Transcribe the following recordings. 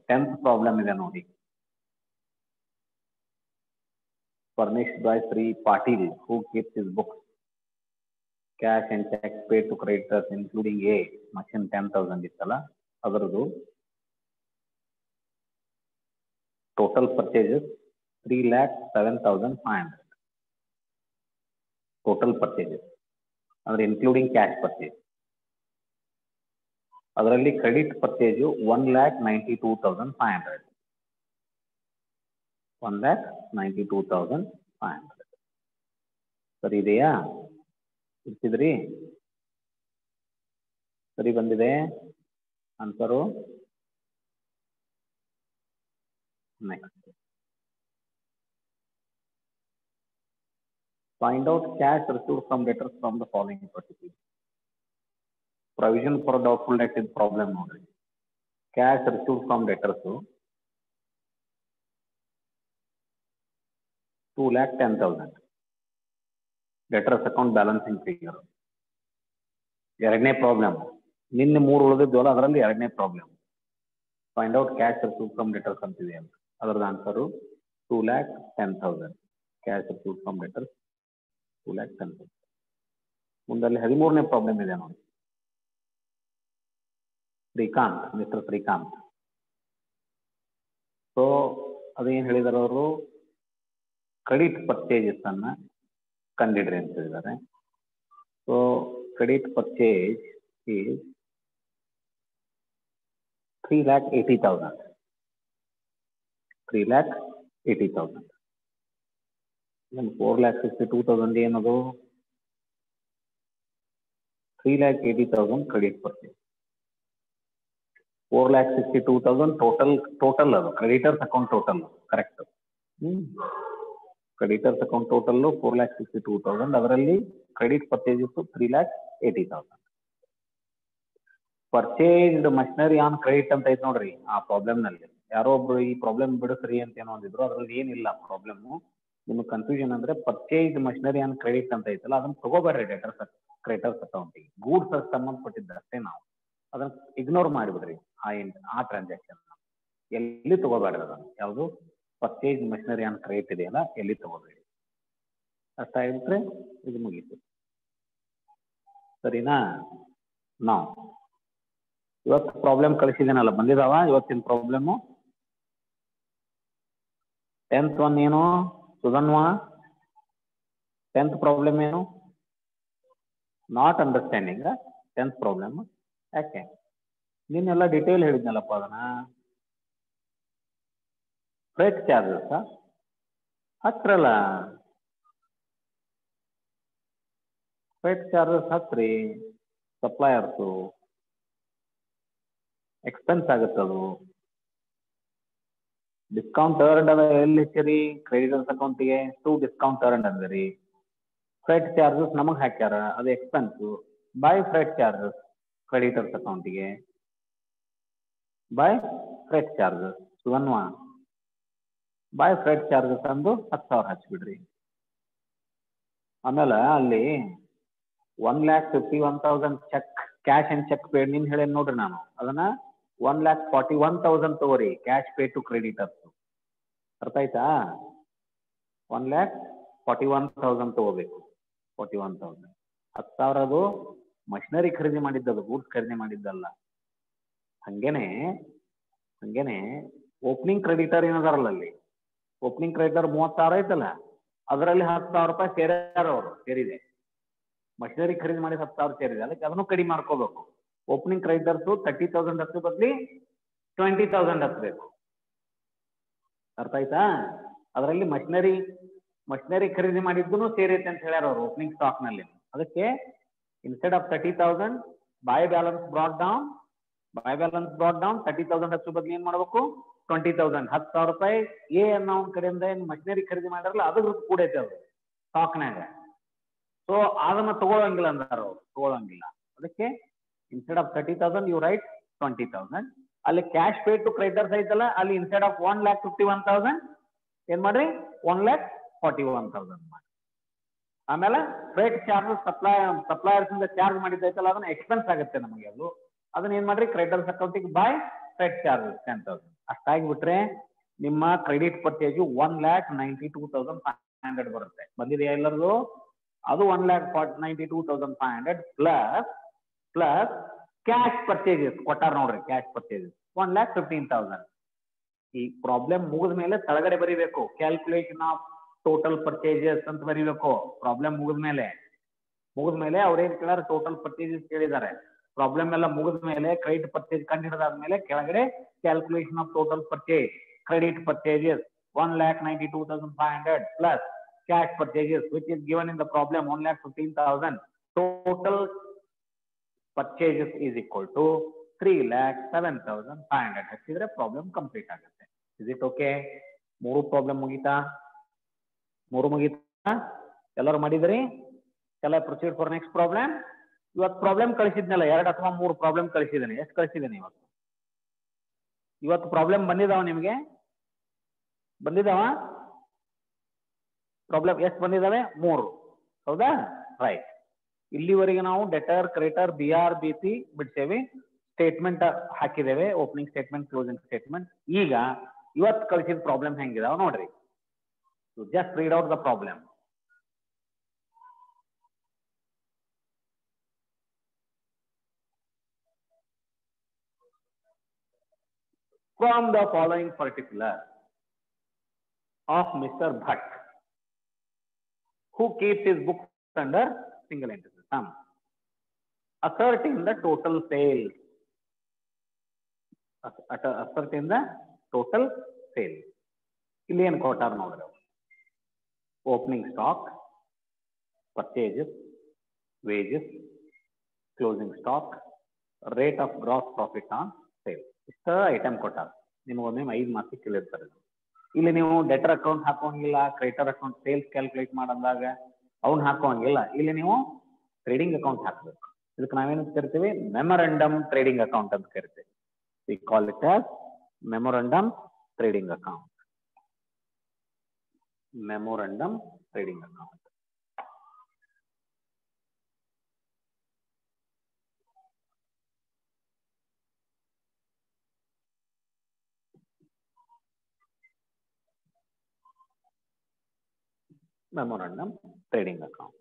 Tenth problem ಇದೆ ನೋಡಿ furnished by Sri Patil, who keeps his books, cash and checks paid to creditors, including A, machine 10,000 ಇತ್ತಲ್ಲ ಅದರದು total purchases three lakh seven thousand five hundred total purchases ಅಂದ್ರೆ including cash purchase ಅದರಲ್ಲಿ credit purchase one lakh ninety two thousand five hundred one lakh ninety two thousand five hundred ಸರಿ ಇದೆಯಾ ಇರ್ತಿದ್ರಿ ಸರಿ ಬಂದಿದೆ answer next find out cash receive from debtors from the following particular provision for doubtful debt ಇದ್ problem ನೋಡ್ರಿ cash receive from debtors two lakh ten thousand debtors account balancing figure ಎರಡನೇ problem ನಿನ್ನೆ ಮೂರು ಉಳಿದಿದ್ವಲ್ಲ ಅದರಲ್ಲಿ ಎರಡನೇ problem find out cash receive from debtors ಅಂತಿದೆ ಅಂತ ಅದರದ answer two lakh ten thousand cash receive from debtors two lakh ten thousand ಮುಂದಲ್ಲಿ ಹದಿಮೂರನೇ ಪ್ರಾಬ್ಲಮ್ ಇದೆ ನೋಡಿ ಶ್ರೀಕಾಂತ್ ಮಿಸ್ಟರ್ ಶ್ರೀಕಾಂತ್ ಸೊ ಅದೇನು ಹೇಳಿದಾರೆ ಅವರು ಕ್ರೆಡಿಟ್ ಪರ್ಚೇಜಸ್ ಅನ್ನ ಕಂಡಿಡ್ರಿ ಅಂತ ಹೇಳಿದ್ದಾರೆ so credit purchase is three lakh eighty thousand three lakh eighty thousand ಏನು four lakh sixty two thousand ಏನದು three lakh eighty thousand credit purchase four lakh sixty two thousand total total ಅದು creditors account total correct hmm creditors account total four lakh sixty two thousand ಅದರಲ್ಲಿ credit purchases three lakh eighty thousand purchased machinery on credit ಅಂತ ಐತೆ ನೋಡ್ರಿ ಆ problem ನಲ್ಲಿ ಯಾರೋ ಒಬ್ರು ಈ ಪ್ರಾಬ್ಲಮ್ ಬಿಡಿಸ್ರಿ ಅಂತ ಏನೋ ಅಂದಿದ್ರು ಅದ್ರಲ್ಲಿ ಏನಿಲ್ಲ ಪ್ರಾಬ್ಲಮ್ ನಿಮ್ಗೆ ಕನ್ಫ್ಯೂಷನ್ ಅಂದ್ರೆ ಪರ್ಚೇಸ್ಡ್ ಮಷಿನರಿ ಆನ್ ಕ್ರೆಡಿಟ್ ಅಂತ ಐತಲ್ಲ ಅದನ್ನ ತಗೋಬೇಡ್ರಿ ಡೇಟರ್ಸ್ ಕ್ರೆಡಿಟರ್ಸ್ ಅಕೌಂಟಿಗೆ ಗೂಡ್ಸ್ ಸಂಬಂಧಪಟ್ಟಿದ್ದ ಅಷ್ಟೇ ನಾವು ಅದನ್ನ ಇಗ್ನೋರ್ ಮಾಡಿಬಿಡ್ರಿ ಆ ಆ ಟ್ರಾನ್ಸಾಕ್ಷನ್ ಎಲ್ಲಿ ತಗೋಬೇಡ್ರಿ ಅದನ್ನ ಯಾವುದು ಪರ್ಚೇಸ್ ಮಷಿನರಿ ಆನ್ ಕ್ರೆಡಿಟ್ ಇದೆಯಲ್ಲ ಎಲ್ಲಿ ತಗೋಬೇಡಿ ಅಷ್ಟಾಗಿಬಿಟ್ರೆ ಇದು ಮುಗೀತು ಸರಿನಾ ನಾವು ಇವತ್ತು ಪ್ರಾಬ್ಲಮ್ ಕಳಿಸಿದ್ದೇನಲ್ಲ ಬಂದಿದಾವ ಇವತ್ತಿನ ಪ್ರಾಬ್ಲಮ್ಮು ಟೆಂತ್ ಒನ್ ಏನು ಸುಧನ್ವಾ ಟೆಂತ್ ಪ್ರಾಬ್ಲಮ್ ಏನು ನಾಟ್ ಅಂಡರ್ಸ್ಟ್ಯಾಂಡಿಂಗ್ ಟೆಂತ್ ಪ್ರಾಬ್ಲಮ್ ಯಾಕೆ ನೀನೆಲ್ಲ ಡಿಟೇಲ್ ಹೇಳಿದ್ನಲ್ಲಪ್ಪ ಅದನ್ನ ಫ್ರೈಟ್ ಚಾರ್ಜಸ್ ಹತ್ರಲ್ಲ ಫ್ರೈಟ್ ಚಾರ್ಜಸ್ ಹತ್ರಿ ಸಪ್ಲೈಯರ್ಸು ಎಕ್ಸ್ಪೆನ್ಸ್ ಆಗುತ್ತದು ಡಿಸ್ಕೌಂಟ್ ಅರ್ಡ್ ಅದ ಎಲ್ಲಿ ಹೆಚ್ಚಿರಿ ಕ್ರೆಡಿಟರ್ಸ್ ಅಕೌಂಟಿಗೆ ಟು ಡಿಸ್ಕೌಂಟ್ ಅರ್ಡ್ ಅಂದಿರಿ ಫ್ರೈಟ್ ಚಾರ್ಜಸ್ ನಮಗೆ ಹಾಕ್ಯಾರ ಅದು expense by freight charges creditors ಅಕೌಂಟಿಗೆ by freight charges Sudhanva by freight charges ಅಂದು ಹತ್ತು ಸಾವಿರ ಹಚ್ಬಿಡ್ರಿ ಆಮೇಲೆ ಅಲ್ಲಿ one lakh fifty one thousand cheque cash and check paid ನಿನ್ ಹೇಳಿ ನೋಡ್ರಿ ನಾನು ಅದನ್ನ one lakh forty one thousand ತಗೋರಿ ಕ್ಯಾಶ್ ಪೇ ಟು ಕ್ರೆಡಿಟರ್ಸ್ ಅರ್ಥ ಆಯ್ತಾ one lakh forty one thousand ತಗೋಬೇಕು ಫಾರ್ಟಿ ಒನ್ ತೌಸಂಡ್ ಹತ್ತು ಸಾವಿರ ಅದು ಮಷಿನರಿ ಖರೀದಿ ಮಾಡಿದ್ದದು ಗೂಡ್ಸ್ ಖರೀದಿ ಮಾಡಿದ್ದಲ್ಲ ಹಂಗೇನೆ ಹಂಗೇನೆ ಓಪನಿಂಗ್ ಕ್ರೆಡಿಟರ್ ಏನದಾರಲ್ಲ ಅಲ್ಲಿ ಓಪನಿಂಗ್ ಕ್ರೆಡಿಟರ್ ಮೂವತ್ತು ಸಾವಿರ ಐತಲ್ಲ ಅದರಲ್ಲಿ ಹತ್ತು ಸಾವಿರ ರೂಪಾಯಿ ಸೇರ್ಯಾರ ಅವರು ಸೇರಿದೆ ಮಷಿನರಿ ಖರೀದಿ ಮಾಡಿ ಹತ್ತು ಸಾವಿರ ಸೇರಿದೆ ಅದಕ್ಕೆ ಅದನ್ನು ಕಡಿಮೆ ಮಾಡ್ಕೋಬೇಕು ಓಪನಿಂಗ್ ಕ್ರೆಡಿಟರ್ಸು ತರ್ಟಿ ತೌಸಂಡ್ ಹತ್ತು ಬದಲಿ ಟ್ವೆಂಟಿ ತೌಸಂಡ್ ಹತ್ಬೇಕು ಅರ್ಥ ಆಯ್ತಾ ಅದರಲ್ಲಿ ಮಷಿನರಿ ಮಷಿನರಿ ಖರೀದಿ ಮಾಡಿದ್ದು ಸೇರೈತೆ ಅಂತ ಹೇಳ್ಯಾರ ಅವರು ಓಪನಿಂಗ್ ಸ್ಟಾಕ್ ನಲ್ಲಿ ಅದಕ್ಕೆ instead of thirty thousand by balance brought down by balance brought down thirty thousand ಹತ್ತು ಬದಲು ಏನ್ ಮಾಡ್ಬೇಕು ಟ್ವೆಂಟಿ ತೌಸಂಡ್ ಹತ್ತು ಸಾವಿರ ರೂಪಾಯಿ ಎ ಅನ್ನೋ ಒಂದ್ ಕಡೆಯಿಂದ ಏನ್ ಮಷಿನರಿ ಖರೀದಿ ಮಾಡಿರಲ್ಲ ಅದ್ರ ಕೂಡ ಐತೆ ಅದು ಸ್ಟಾಕ್ನಾಗ ಸೊ ಅದನ್ನ ತಗೊಳಂಗಿಲ್ಲ ಅಂದಾರ ಅವ್ರು ತಗೊಳಂಗಿಲ್ಲ ಅದಕ್ಕೆ instead of thirty thousand you write twenty thousand ಅಲ್ಲಿ ಕ್ಯಾಶ್ ಪೇ ಟು ಕ್ರೆಡಿಟರ್ಸ್ ಐತಲ್ಲ ಅಲ್ಲಿ instead of one lakh fifty one thousand ಏನ್ ಮಾಡ್ರಿ one lakh forty one thousand ಮಾಡಿ ಆಮೇಲೆ ಫ್ರೇಟ್ ಚಾರ್ಜಸ್ ಸಪ್ಲೈ ಸಪ್ಲೈಯರ್ಸ್ ಇಂದ ಚಾರ್ಜ್ ಮಾಡಿದ್ದೈತಲ್ಲ ಅದನ್ನ ಎಕ್ಸ್ಪೆನ್ಸ್ ಆಗುತ್ತೆ ನಮಗೆ ಅದು ಅದನ್ನ ಏನ್ ಮಾಡ್ರಿ ಕ್ರೆಡಿಟರ್ಸ್ ಅಕೌಂಟಿಗೆ by freight charges ten thousand ಅಷ್ಟಾಗಿಬಿಟ್ರೆ ನಿಮ್ಮ credit purchase one lakh ninety two thousand five hundred ಬರುತ್ತೆ ಬಂದಿದೆಯಾ ಎಲ್ಲರದು ಅದು one lakh ninety two thousand five hundred plus plus cash purchases ಕೊಟ್ಟಾರ ನೋಡ್ರಿ cash purchases one lakh fifteen thousand ಈ ಪ್ರಾಬ್ಲಮ್ ಮುಗಿದ ಮೇಲೆ ಕೆಳಗಡೆ ಬರಿಬೇಕು ಕ್ಯಾಲ್ಕುಲೇಷನ್ ಆಫ್ ಟೋಟಲ್ ಪರ್ಚೇಜಸ್ ಅಂತ ಬರಿಬೇಕು ಪ್ರಾಬ್ಲಮ್ ಮುಗಿದ ಮೇಲೆ ಮುಗಿದ ಮೇಲೆ ಅವ್ರೇನ್ ಕೇಳಾರ ಟೋಟಲ್ ಪರ್ಚೇಜಸ್ ಕೇಳಿದ್ದಾರೆ ಪ್ರಾಬ್ಲಮ್ ಎಲ್ಲ ಮುಗಿದ ಮೇಲೆ ಕ್ರೆಡಿಟ್ ಪರ್ಚೇಜ್ ಕಂಡು ಹಿಡಿದಾದ್ಮೇಲೆ ಕೆಳಗಡೆ calculation of total purchase credit purchases one lakh ninety two thousand five hundred plus cash purchases which is given in the problem one lakh fifteen thousand total purchases is equal to three lakh seven thousand five hundred ಹಚ್ಚಿದ್ರೆ problem complete ಆಗುತ್ತೆ is it okay ಮೂರು problem ಮುಗೀತಾ ಮೂರು ಮುಗೀತಾ ಎಲ್ಲರೂ ಮಾಡಿದ್ರಿ ಎಲ್ಲ proceed for next problem ಇವತ್ತು ಪ್ರಾಬ್ಲಮ್ ಕಳಿಸಿದ್ನಲ್ಲ ಎರಡು ಅಥವಾ ಮೂರು ಪ್ರಾಬ್ಲಮ್ ಕಳಿಸಿದ್ದೀನಿ ಎಷ್ಟು ಕಳಿಸಿದ್ದೀನಿ ಇವತ್ತು ಇವತ್ತು ಪ್ರಾಬ್ಲಮ್ ಬಂದಿದಾವ ನಿಮಗೆ ಬಂದಿದಾವ ಪ್ರಾಬ್ಲಮ್ ಎಷ್ಟು ಬಂದಿದಾವೆ ಮೂರು ಹೌದಾ ರೈಟ್ ಇಲ್ಲಿವರೆಗೆ ನಾವು debtor creditor B R B P ಬಿಡ್ತೇವೆ ಸ್ಟೇಟ್ಮೆಂಟ್ ಹಾಕಿದ್ದೇವೆ ಓಪನಿಂಗ್ ಸ್ಟೇಟ್ಮೆಂಟ್ ಕ್ಲೋಸಿಂಗ್ ಸ್ಟೇಟ್ಮೆಂಟ್ ಈಗ ಇವತ್ತು ಕಳಿಸಿದ ಪ್ರಾಬ್ಲಮ್ ಹೆಂಗಿದಾವ ನೋಡ್ರಿ just read out the problem from the following particular of Mr. Bhatt, who keeps his books under single entity sum, asserting the total sales, Ass- at- asserting the total sales. ಇಲ್ಲಿ ಏನು ಕೊಟ್ಟಾರ ನೋಡ್ರಿ opening stock purchases wages closing stock rate of gross profit on sale ಇಷ್ಟ item ಕೊಟ್ಟಾರ ನಿಮಗೊಮ್ಮೆ ಐದು marks ಕೇಳಿರ್ತಾರೆ ಇಲ್ಲಿ ನೀವು ಡೆಟರ್ ಅಕೌಂಟ್ ಹಾಕೋಂಗಿಲ್ಲ ಕ್ರೆಡಿಟರ್ ಅಕೌಂಟ್ ಸೇಲ್ಸ್ ಕ್ಯಾಲ್ಕುಲೇಟ್ ಮಾಡಂದಾಗ ಅವ್ನ ಹಾಕೋಂಗಿಲ್ಲ ಇಲ್ಲಿ ನೀವು ಟ್ರೇಡಿಂಗ್ ಅಕೌಂಟ್ ಹಾಕ್ಬೇಕು ಇದಕ್ಕೆ ನಾವೇನು ಕರಿತೀವಿ ಮೆಮೊರಂಡಮ್ ಟ್ರೇಡಿಂಗ್ ಅಕೌಂಟ್ ಅಂತ ಕರಿತೀವಿ we call it as memorandum trading account memorandum trading account memorandum trading account.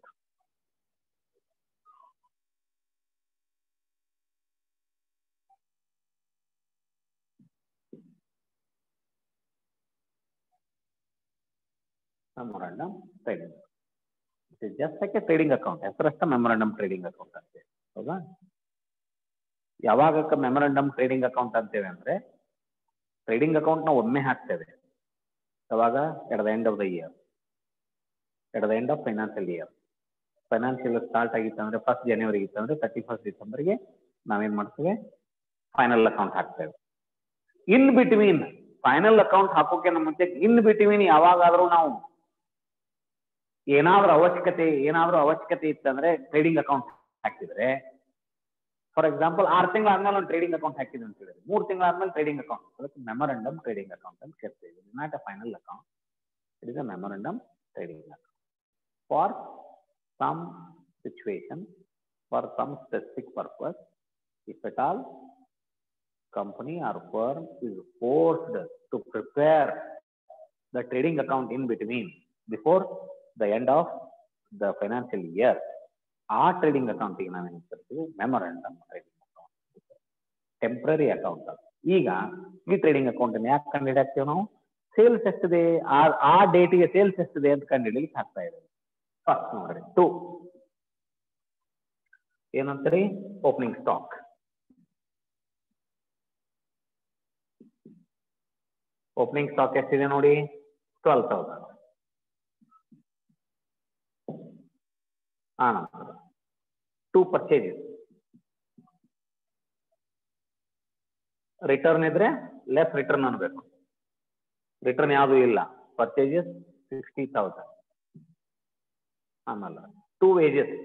Memorandum trading. It is just like a trading account. ಹೆಸರಷ್ಟ memorandum trading account ಅಂತೆ ಹೌದಾ ಯಾವಾಗ ಮೆಮೊರಂಡಮ್ ಟ್ರೇಡಿಂಗ್ ಅಕೌಂಟ್ ಅಂತೇವೆ ಅಂದ್ರೆ trading account ನ ಒಮ್ಮೆ ಹಾಕ್ತೇವೆ ಯಾವಾಗ at the end of the year at the end of financial year financial start ಆಗಿತ್ತು ಅಂದ್ರೆ ಫಸ್ಟ್ ಜನವರಿ ಇತ್ತು ಅಂದ್ರೆ ತರ್ಟಿ ಫಸ್ಟ್ ಡಿಸೆಂಬರ್ಗೆ ನಾವೇನ್ ಮಾಡ್ತೇವೆ ಫೈನಲ್ ಅಕೌಂಟ್ ಹಾಕ್ತೇವೆ ಇನ್ ಬಿಟ್ವೀನ್ ಫೈನಲ್ ಅಕೌಂಟ್ ಹಾಕೋಕೆ ಮುಂಚೆ ಇನ್ ಬಿಟ್ವೀನ್ ಯಾವಾಗಾದ್ರೂ ನಾವು ಏನಾದ್ರೂ ಅವಶ್ಯಕತೆ ಏನಾದ್ರೂ ಅವಶ್ಯಕತೆ ಇತ್ತಂದ್ರೆ ಟ್ರೇಡಿಂಗ್ ಅಕೌಂಟ್ ಹಾಕಿದ್ರೆ ಫಾರ್ ಎಕ್ಸಾಂಪಲ್ ಆರು ತಿಂಗಳ ಆದ್ಮೇಲೆ ಒಂದು ಟ್ರೇಡಿಂಗ್ ಅಕೌಂಟ್ ಹಾಕಿದ್ವಿ ಅಂತ ಹೇಳಿದ್ರೆ ಮೂರು ತಿಂಗಳಾದ್ಮೇಲೆ ಟ್ರೇಡಿಂಗ್ ಅಕೌಂಟ್ ಅದಕ್ಕೆ ಮೆಮೊರಂಡಮ್ ಟ್ರೇಡಿಂಗ್ ಅಕೌಂಟ್ ಅಂತ ಕರಿತೀವಿ not a final account it is a memorandum trading account for some situation, for some specific purpose, if at all company or firm is forced to prepare the trading account in between before the end of the financial year, ಆ trading ಅಕೌಂಟಿಗೆ ನಾವೇನು ಕರಿತೀವಿ memorandum trading account temporary account ಈಗ ಈ trading account ಯಾಕೆ ಕಂಡುಹಿಡಿಯಾಕ್ತೀವಿ ನಾವು sales ಎಷ್ಟಿದೆ ಆ ಆ ಡೇಟಿಗೆ ಸೇಲ್ಸ್ ಎಷ್ಟಿದೆ ಅಂತ ಕಂಡುಹಿಡಿಲಿಕ್ಕೆ ಹಾಕ್ತಾ ಇದ್ದೇವೆ ಫಸ್ಟ್ ನೋಡ್ರಿ ಟು ಏನಂತೀರಿ ಓಪನಿಂಗ್ ಸ್ಟಾಕ್ ಓಪನಿಂಗ್ ಸ್ಟಾಕ್ ಎಷ್ಟಿದೆ ನೋಡಿ ಟ್ವೆಲ್ ತೌಸಂಡ್ ಆನಂತರ ಟು ಪರ್ಚೇಜಸ್ ರಿಟರ್ನ್ ಇದ್ರೆ ಲೆಸ್ ರಿಟರ್ನ್ ಅನ್ಬೇಕು ರಿಟರ್ನ್ ಯಾವುದು ಇಲ್ಲ ಪರ್ಚೇಜಸ್ ಸಿಕ್ಸ್ಟಿ ತೌಸಂಡ್ ಆಮೇಲೆ ಟೂ ವೇಜಸ್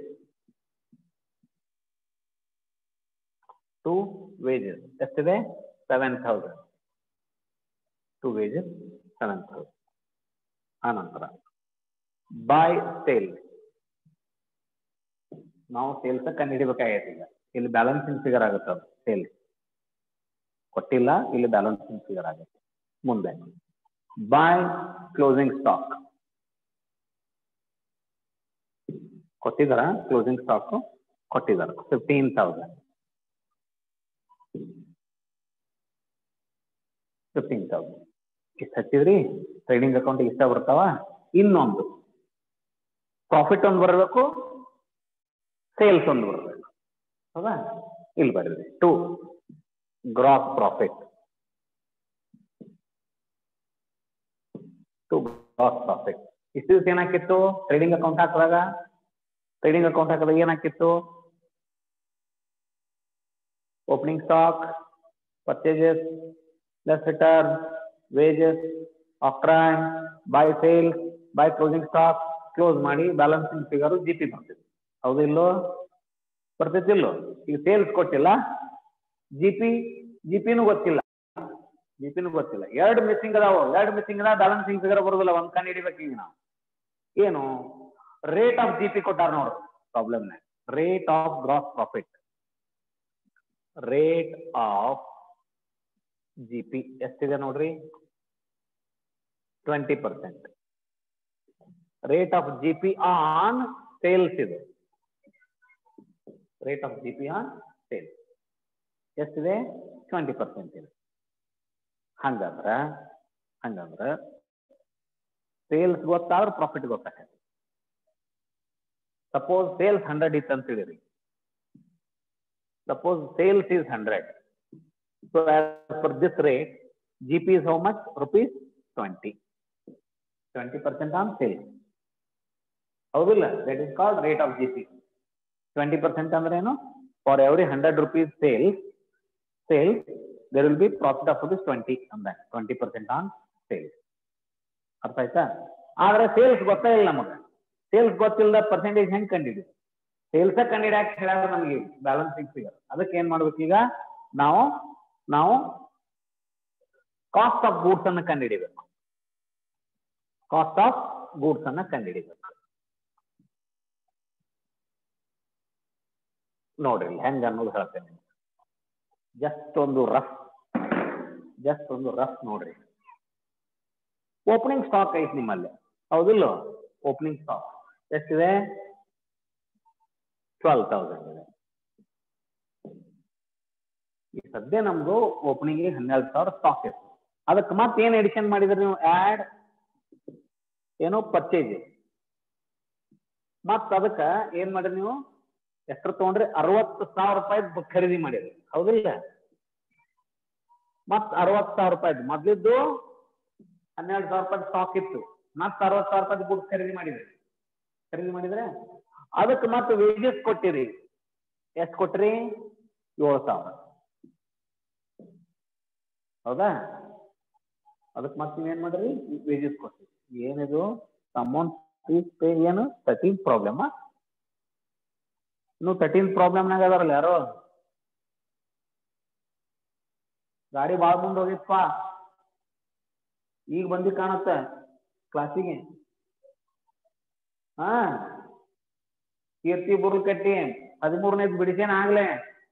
ಟೂ ವೇಜಸ್ ಎಷ್ಟಿದೆ seven thousand to wages seven thousand ಆನಂತರ ಬೈ ಸೇಲ್ ನಾವು ಸೇಲ್ಸ್ ಕಂಡು ಹಿಡಿಬೇಕಾಗೈತೆ ಈಗ ಇಲ್ಲಿ ಬ್ಯಾಲೆನ್ಸಿಂಗ್ ಫಿಗರ್ ಆಗುತ್ತೆ ಅದು ಸೇಲ್ಸ್ ಕೊಟ್ಟಿಲ್ಲ ಇಲ್ಲಿ ಬ್ಯಾಲೆನ್ಸಿಂಗ್ ಫಿಗರ್ ಆಗುತ್ತೆ ಮುಂದೆ ಬೈ ಕ್ಲೋಸಿಂಗ್ ಸ್ಟಾಕ್ ಕೊಟ್ಟಿದಾರ ಕ್ಲೋಸಿಂಗ್ ಸ್ಟಾಕ್ ಕೊಟ್ಟಿದ್ದಾರೆ ಫಿಫ್ಟೀನ್ ತೌಸಂಡ್ ಫಿಫ್ಟೀನ್ ತೌಸಂಡ್ ಇಷ್ಟು ಹಚ್ಚಿದ್ರಿ ಟ್ರೇಡಿಂಗ್ ಅಕೌಂಟ್ ಇಷ್ಟ ಬರ್ತಾವ ಇನ್ನೊಂದು ಪ್ರಾಫಿಟ್ ಒಂದು ಬರಬೇಕು ಸೇಲ್ಸ್ ಒಂದು ಬರಬೇಕು ಹೌದಾ ಇಲ್ಲಿ ಬರೀರಿ to gross profit to gross profit ಇಷ್ಟು ದಿವಸ ಏನಾಕಿತ್ತು ಟ್ರೇಡಿಂಗ್ ಅಕೌಂಟ್ ಹಾಕಿದಾಗ ಟ್ರೇಡಿಂಗ್ ಅಕೌಂಟ್ ಹಾಕಿದಾಗ ಏನಾಕಿತ್ತು opening stock purchases less return, wages, octrine, buy sales, buy closing stock, close ಮಾಡಿ ಬ್ಯಾಲೆನ್ಸಿಂಗ್ ಫಿಗರ್ ಜಿ ಪಿ ಬರ್ತೈತಿ ಹೌದು ಇಲ್ಲೋ ಬರ್ತೈತಿ ಇಲ್ಲೋ ಈಗ ಸೇಲ್ಸ್ ಕೊಟ್ಟಿಲ್ಲ ಜಿ ಪಿ ಜಿ ಪಿನೂ ಗೊತ್ತಿಲ್ಲ ಜಿ ಪಿನೂ ಗೊತ್ತಿಲ್ಲ ಎರಡು ಮಿಸ್ಸಿಂಗ್ ಅದಾವ ಎರಡು ಮಿಸ್ಸಿಂಗ್ ಅದಾವ ಬ್ಯಾಲೆನ್ಸಿಂಗ್ ಫಿಗರ್ ಬರೋದಿಲ್ಲ ಒಂದ್ ಕಣ್ಣು ಹಿಡಿಬೇಕು ಈಗ ನಾವು ಏನು ರೇಟ್ ಆಫ್ ಜಿ ಪಿ ಕೊಟ್ಟಾರ ನೋಡು problem rate of gross profit rate of G P ಎಷ್ಟಿದೆ ನೋಡ್ರಿ twenty percent rate of G P on sales ಇದೆ rate of G P on sales ಎಷ್ಟಿದೆ ಟ್ವೆಂಟಿ ಪರ್ಸೆಂಟ್ ಇದೆ ಹಂಗಂದ್ರ ಹಂಗಂದ್ರ ಸೇಲ್ಸ್ ಗೊತ್ತಾದ್ರೆ ಪ್ರಾಫಿಟ್ ಗೊತ್ತಾಗತ್ತೆ ಸಪೋಸ್ ಸೇಲ್ಸ್ ಹಂಡ್ರೆಡ್ ಇತ್ತು ಅಂತ ಹೇಳಿರಿ suppose sales is hundred So as per this rate, GP is how much? Rupees 20. 20% on sales. ಹೌದಿಲ್ಲ that is called rate of G P twenty percent ಅಂದ್ರೆ ಏನು for every hundred rupees sales sales there will be profit of rupees twenty ಅಂದ twenty percent on sales ಅರ್ಥ ಆಯ್ತಾ ಆದ್ರೆ sales ಗೊತ್ತೇ ಇಲ್ಲ ನಮಗೆ ಸೇಲ್ಸ್ ಗೊತ್ತಿಲ್ಲದ ಪರ್ಸೆಂಟೇಜ್ ಹೆಂಗ್ ಕಂಡಿಡಿ ಸೇಲ್ಸ್ ಕಂಡಿಡ್ಯಾಕ್ ಹೇಳ್ಯಾರ ನಮಗೆ ಬ್ಯಾಲೆನ್ಸಿಂಗ್ ಫಿಗರ್ ಅದಕ್ಕೆ ಏನ್ ಮಾಡ್ಬೇಕು ಈಗ ನಾವು ನಾವು ಕಾಸ್ಟ್ ಆಫ್ ಗೂಡ್ಸ್ ಅನ್ನ ಕಂಡುಹಿಡಿಬೇಕು ಕಾಸ್ಟ್ ಆಫ್ ಗೂಡ್ಸ್ ಅನ್ನ ಕಂಡುಹಿಡಿಬೇಕು ನೋಡ್ರಿ ಹೆಂಗ ಅನ್ನೋದು ಹೇಳ್ತೇನೆ ಜಸ್ಟ್ ಒಂದು ರಫ್ ಜಸ್ಟ್ ಒಂದು ರಫ್ ನೋಡ್ರಿ ಓಪನಿಂಗ್ ಸ್ಟಾಕ್ ಐತಿ ನಿಮ್ಮಲ್ಲಿ ಹೌದಿಲ್ಲ ಓಪನಿಂಗ್ ಸ್ಟಾಕ್ ಎಷ್ಟಿದೆ ಟ್ವೆಲ್ ತೌಸಂಡ್ ಇದೆ ಈ ಸದ್ಯ ನಮ್ದು ಓಪನಿಂಗ್ ಹನ್ನೆರಡು ಸಾವಿರ ಸ್ಟಾಕ್ ಇತ್ತು ಅದಕ್ಕೆ ಮತ್ತೆ ಏನ್ ಎಡಿಷನ್ ಮಾಡಿದ್ರಿ ನೀವು ಆಡ್ ಏನೋ ಪರ್ಚೇಸ್ ಮತ್ತ ಅದಕ್ಕ ಏನ್ ಮಾಡಿರಿ ನೀವು ಎಷ್ಟ್ರ ತಗೊಂಡ್ರಿ ಅರವತ್ತು ಸಾವಿರ ರೂಪಾಯಿ ಖರೀದಿ ಮಾಡಿರಿ ಹೌದಿಲ್ಲ ಮತ್ ಅರವತ್ತು ಸಾವಿರ ರೂಪಾಯಿ ಮೊದ್ಲಿದ್ದು ಹನ್ನೆರಡು ಸಾವಿರ ರೂಪಾಯಿ ಸ್ಟಾಕ್ ಇತ್ತು ಮತ್ ಅರವತ್ತು ಸಾವಿರ ರೂಪಾಯಿ ಗುಡ್ ಖರೀದಿ ಮಾಡಿದ್ರಿ ಖರೀದಿ ಮಾಡಿದ್ರೆ ಅದಕ್ಕೆ ಮತ್ತೆ ವೇಜಸ್ ಕೊಟ್ಟಿರಿ ಎಷ್ಟ್ ಕೊಟ್ರಿ ಏಳು ಸಾವಿರ ಹೌದಾ ಅದಕ್ಕೆ ಮತ್ತೆ ನೀವೇನ್ ಮಾಡ್ರಿ ವೇಜಸ್ ಕೊಡ್ತೀವಿ ಏನಿದು ಅಮೌಂಟ್ ಫೀಸ್ ಪೇ ಏನು ತರ್ಟೀನ್ ಪ್ರಾಬ್ಲಮ್ ಇನ್ನು ತರ್ಟೀನ್ ಪ್ರಾಬ್ಲಮ್ನಾಗ ಅದಾರಲ್ಲ ಯಾರೋ ಗಾಡಿ ಭಾಳ ಮುಂದೆ ಹೋಗಿತ್ತಪ್ಪ ಈಗ ಬಂದಿ ಕಾಣುತ್ತೆ ಕ್ಲಾಸಿಗೆ ಹಾ ಕೀರ್ತಿ ಬುರ್ಲ್ ಕಟ್ಟಿ ಹದಿಮೂರನೇದು ಬಿಡಿಸೇನ ಆಗ್ಲೇ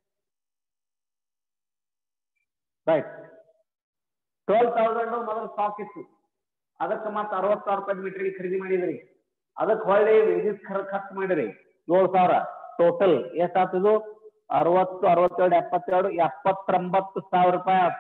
ರೈಟ್ ಟ್ವೆಲ್ ತೌಸಂಡ್ ಮೊದಲು ಸ್ಟಾಕ್ ಇತ್ತು ಅದಕ್ಕೆ ಮತ್ತೆ ಅರವತ್ತು ಸಾವಿರ ರೂಪಾಯಿ ಮೀಟರ್ಗೆ ಖರೀದಿ ಮಾಡಿದ್ರಿ ಅದಕ್ಕೆ ಹೊಳ್ಳಿ ವೇಜಸ್ ಖರ್ಚು ಮಾಡಿರಿ ಏಳು ಸಾವಿರ ಟೋಟಲ್ ಎಷ್ಟಾಗ್ತದು ಅರವತ್ತು ಅರವತ್ತೆರಡು ಎಪ್ಪತ್ತೆರಡು ಎಪ್ಪತ್ತೊಂಬತ್ತು ಸಾವಿರ ರೂಪಾಯಿ ಆಯ್ತು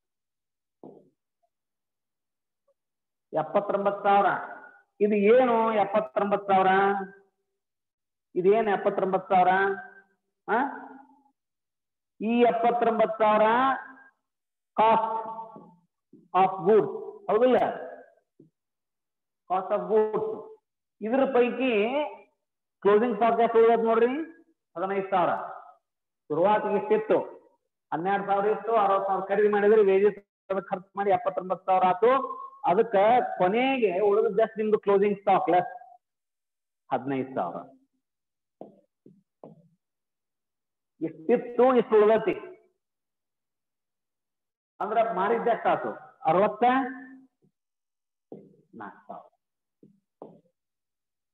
ಎಪ್ಪತ್ತೊಂಬತ್ತು ಸಾವಿರ ಇದು ಏನು ಎಪ್ಪತ್ತೊಂಬತ್ತು ಸಾವಿರ ಇದೇನು ಎಪ್ಪತ್ತೊಂಬತ್ತು ಸಾವಿರ ಆ ಈ ಎಪ್ಪತ್ತೊಂಬತ್ತು ಸಾವಿರ ಕಾಸ್ಟ್ ಆಫ್ ಗೂಡ್ಸ್ ಹೌದಿಲ್ಲ ಕಾಸ್ಟ್ ಆಫ್ ಗೂಡ್ಸ್ ಇದ್ರ ಪೈಕಿ ಕ್ಲೋಸಿಂಗ್ ಸ್ಟಾಕ್ ಎಷ್ಟು ಉಳಿದ ನೋಡ್ರಿ ಹದಿನೈದು ಸಾವಿರ ಶುರುವಾತಿಗೆ ಎಷ್ಟಿತ್ತು ಹನ್ನೆರಡು ಸಾವಿರ ಇತ್ತು ಅರವತ್ತು ಸಾವಿರ ಖರೀದಿ ಮಾಡಿದ್ರೆ ವೇಜಸ್ ಖರ್ಚು ಮಾಡಿ ಎಪ್ಪತ್ತೊಂಬತ್ತು ಸಾವಿರ ಆಯ್ತು ಅದಕ್ಕೆ ಕೊನೆಗೆ ಉಳಿದಷ್ಟು ನಿಮ್ದು ಕ್ಲೋಸಿಂಗ್ ಸ್ಟಾಕ್ ಲೆಸ್ ಹದಿನೈದು ಸಾವಿರ ಇಷ್ಟಿತ್ತು ಇಷ್ಟು ಉಳಿದತಿ ಅಂದ್ರ ಮಾರಿದ್ದ ಎಷ್ಟಾತು ಅರವತ್ತ ನಾಲ್ಕು ಸಾವಿರ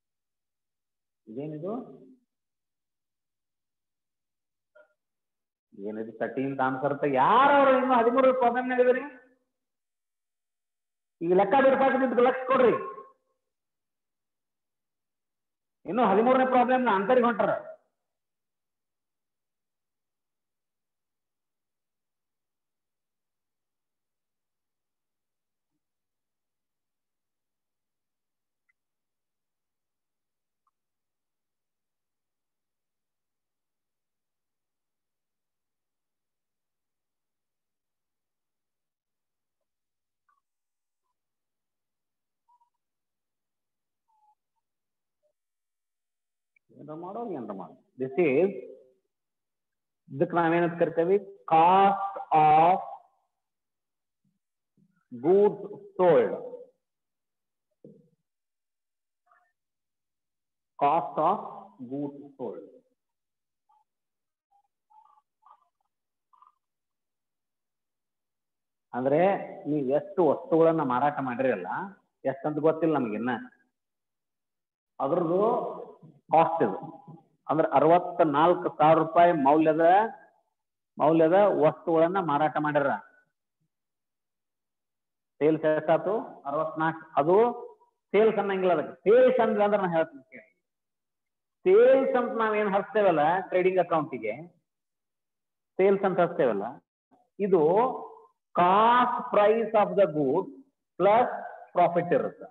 ಇದೇನಿದು ಏನಿದೆ ತರ್ಟೀನ್ತ್ ಆನ್ಸರ್ ಯಾರು ಅವರು ಇನ್ನು ಹದಿಮೂರು ಪ್ರಾಬ್ಲಮ್ ಹೇಳಿದ್ರಿ ಈಗ ಲೆಕ್ಕ ಬಿಡ್ಸಾಕಿದ್ದು ಲಕ್ಷ ಕೊಡ್ರಿ ಇನ್ನು ಹದಿಮೂರನೇ ಪ್ರಾಬ್ಲಮ್ ಆನ್ಸರ್ಗೆ ಹೊಂಟಾರ ಏನ್ರ ಮಾಡೋ ಏನ್ರ ಮಾಡೋ ದಿಸ್ ಈಸ್ ಇದಕ್ಕೆ ನಾವೇನಂತ ಕರಿತೇವೆ cost of goods sold cost of goods sold ಅಂದ್ರೆ ನೀವು ಎಷ್ಟು ವಸ್ತುಗಳನ್ನ ಮಾರಾಟ ಮಾಡಿರಲ್ಲ ಎಷ್ಟಂತ ಗೊತ್ತಿಲ್ಲ ನಮಗಿನ್ನ ಅದ್ರದ್ದು ಕಾಸ್ಟ್ ಇದು ಅಂದ್ರೆ ಅರವತ್ತ ನಾಲ್ಕು ಸಾವಿರ ರೂಪಾಯಿ ಮೌಲ್ಯದ ಮೌಲ್ಯದ ವಸ್ತುಗಳನ್ನ ಮಾರಾಟ ಮಾಡ್ಯಾರ ಸೇಲ್ಸ್ ಎಷ್ಟಾತು ಅರವತ್ನಾಲ್ಕು ಅದು ಸೇಲ್ಸ್ ಅನ್ನಂಗಿಲ್ಲ ಅದಕ್ಕೆ ಸೇಲ್ಸ್ ಅಂದ್ರೆ ಅಂದ್ರೆ ನಾನು ಹೇಳ್ತೀನಿ ಕೇಳಿ ಸೇಲ್ಸ್ ಅಂತ ನಾವೇನ್ ಹಚ್ತೇವಲ್ಲ ಟ್ರೇಡಿಂಗ್ ಅಕೌಂಟಿಗೆ ಸೇಲ್ಸ್ ಅಂತ ಹಚ್ತೇವಲ್ಲ ಇದು cost price of the good plus profit ಇರುತ್ತೆ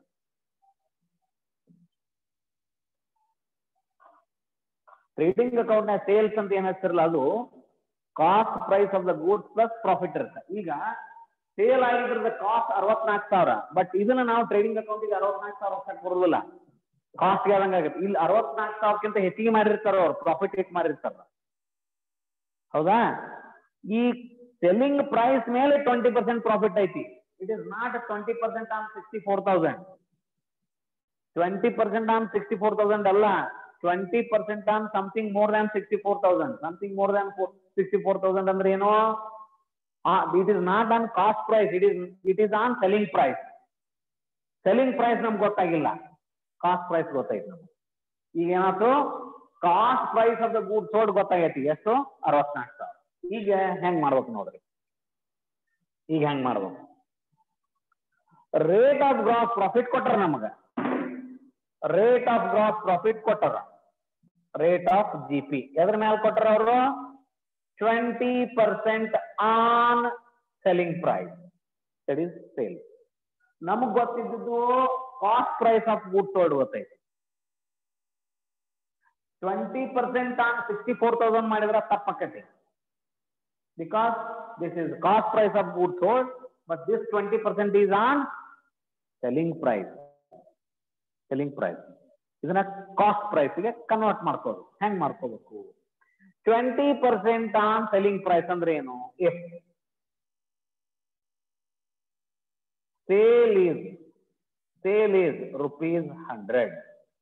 ಟ್ರೇಡಿಂಗ್ ಅಕೌಂಟ್ ನ ಸೇಲ್ಸ್ ಅಂತ ಏನ್ ಹಚ್ತಿರಲ್ಲ ಅದು cost price of the goods plus profit ಇರುತ್ತೆ ಈಗ ಸೇಲ್ ಆಗಿದ್ರದ ಕಾಸ್ಟ್ ಅರವತ್ನಾಲ್ಕು ಸಾವಿರ ಬಟ್ ಇದನ್ನ ನಾವು ಟ್ರೇಡಿಂಗ್ ಅಕೌಂಟಿಗೆ ಅರವತ್ನಾಲ್ಕು ಸಾವಿರ ವರ್ಷಕ್ಕೆ ಬರೋದಿಲ್ಲ ಕಾಸ್ಟ್ ಆಗುತ್ತೆ ಇಲ್ಲಿ ಅರವತ್ನಾಲ್ಕು ಸಾವಿರಕ್ಕಿಂತ ಹೆಚ್ಚಿಗೆ ಮಾಡಿರ್ತಾರ ಅವ್ರು ಪ್ರಾಫಿಟ್ ಹೆಚ್ಚು ಮಾಡಿರ್ತಾರ ಹೌದಾ ಈ ಸೆಲ್ಲಿಂಗ್ ಪ್ರೈಸ್ ಮೇಲೆ ಟ್ವೆಂಟಿ ಪರ್ಸೆಂಟ್ ಪ್ರಾಫಿಟ್ ಐತಿ it is not twenty percent on sixty four thousand twenty percent on sixty four thousand ಅಲ್ಲ twenty percent on something more than sixty four thousand something more than sixty four thousand ಅಂದ್ರೆ ಏನು it is not on cost price it is it is on selling price selling price ನಮ್ಗೆ ಗೊತ್ತಾಗಿಲ್ಲ cost price ಗೊತ್ತಾಯ್ತು ನಮ್ಗೆ ಈಗ ಏನಾಯ್ತು cost price of the good sold ಗೊತ್ತಾಗೈತಿ ಎಷ್ಟು ಅರವತ್ನಾಲ್ಕು ಸಾವಿರ ಈಗ ಹೆಂಗ್ ಮಾಡ್ಬೇಕು ನೋಡ್ರಿ ಈಗ ಹೆಂಗ್ ಮಾಡ್ಬೇಕು ರೇಟ್ ಆಫ್ ಗ್ರಾಸ್ ಪ್ರಾಫಿಟ್ ಕೊಟ್ರ ನಮಗ ರೇಟ್ ಆಫ್ ಗ್ರಾಸ್ ಪ್ರಾಫಿಟ್ ಕೊಟ್ಟರ ರೇಟ್ ಆಫ್ ಜಿ ಪಿ ಎದ್ರ ಮೇಲೆ ಕೊಟ್ಟರ ಅವರು twenty percent on selling price that is sale ನಮಗ್ ಗೊತ್ತಿದ್ದು cost price of good sold ಗೊತ್ತೈತಿ twenty percent on sixty four thousand ಮಾಡಿದ್ರೆ ತಪ್ಪಾಕತಿ because this is cost price of good sold but this twenty percent is on selling price selling price ಇದನ್ನ cost ಪ್ರೈಸ್ಗೆ convert ಮಾಡ್ಕೋದು ಹೆಂಗ್ ಮಾಡ್ಕೋಬೇಕು twenty percent on selling price ಅಂದ್ರೆ ಏನು if sale is sale is rupees hundred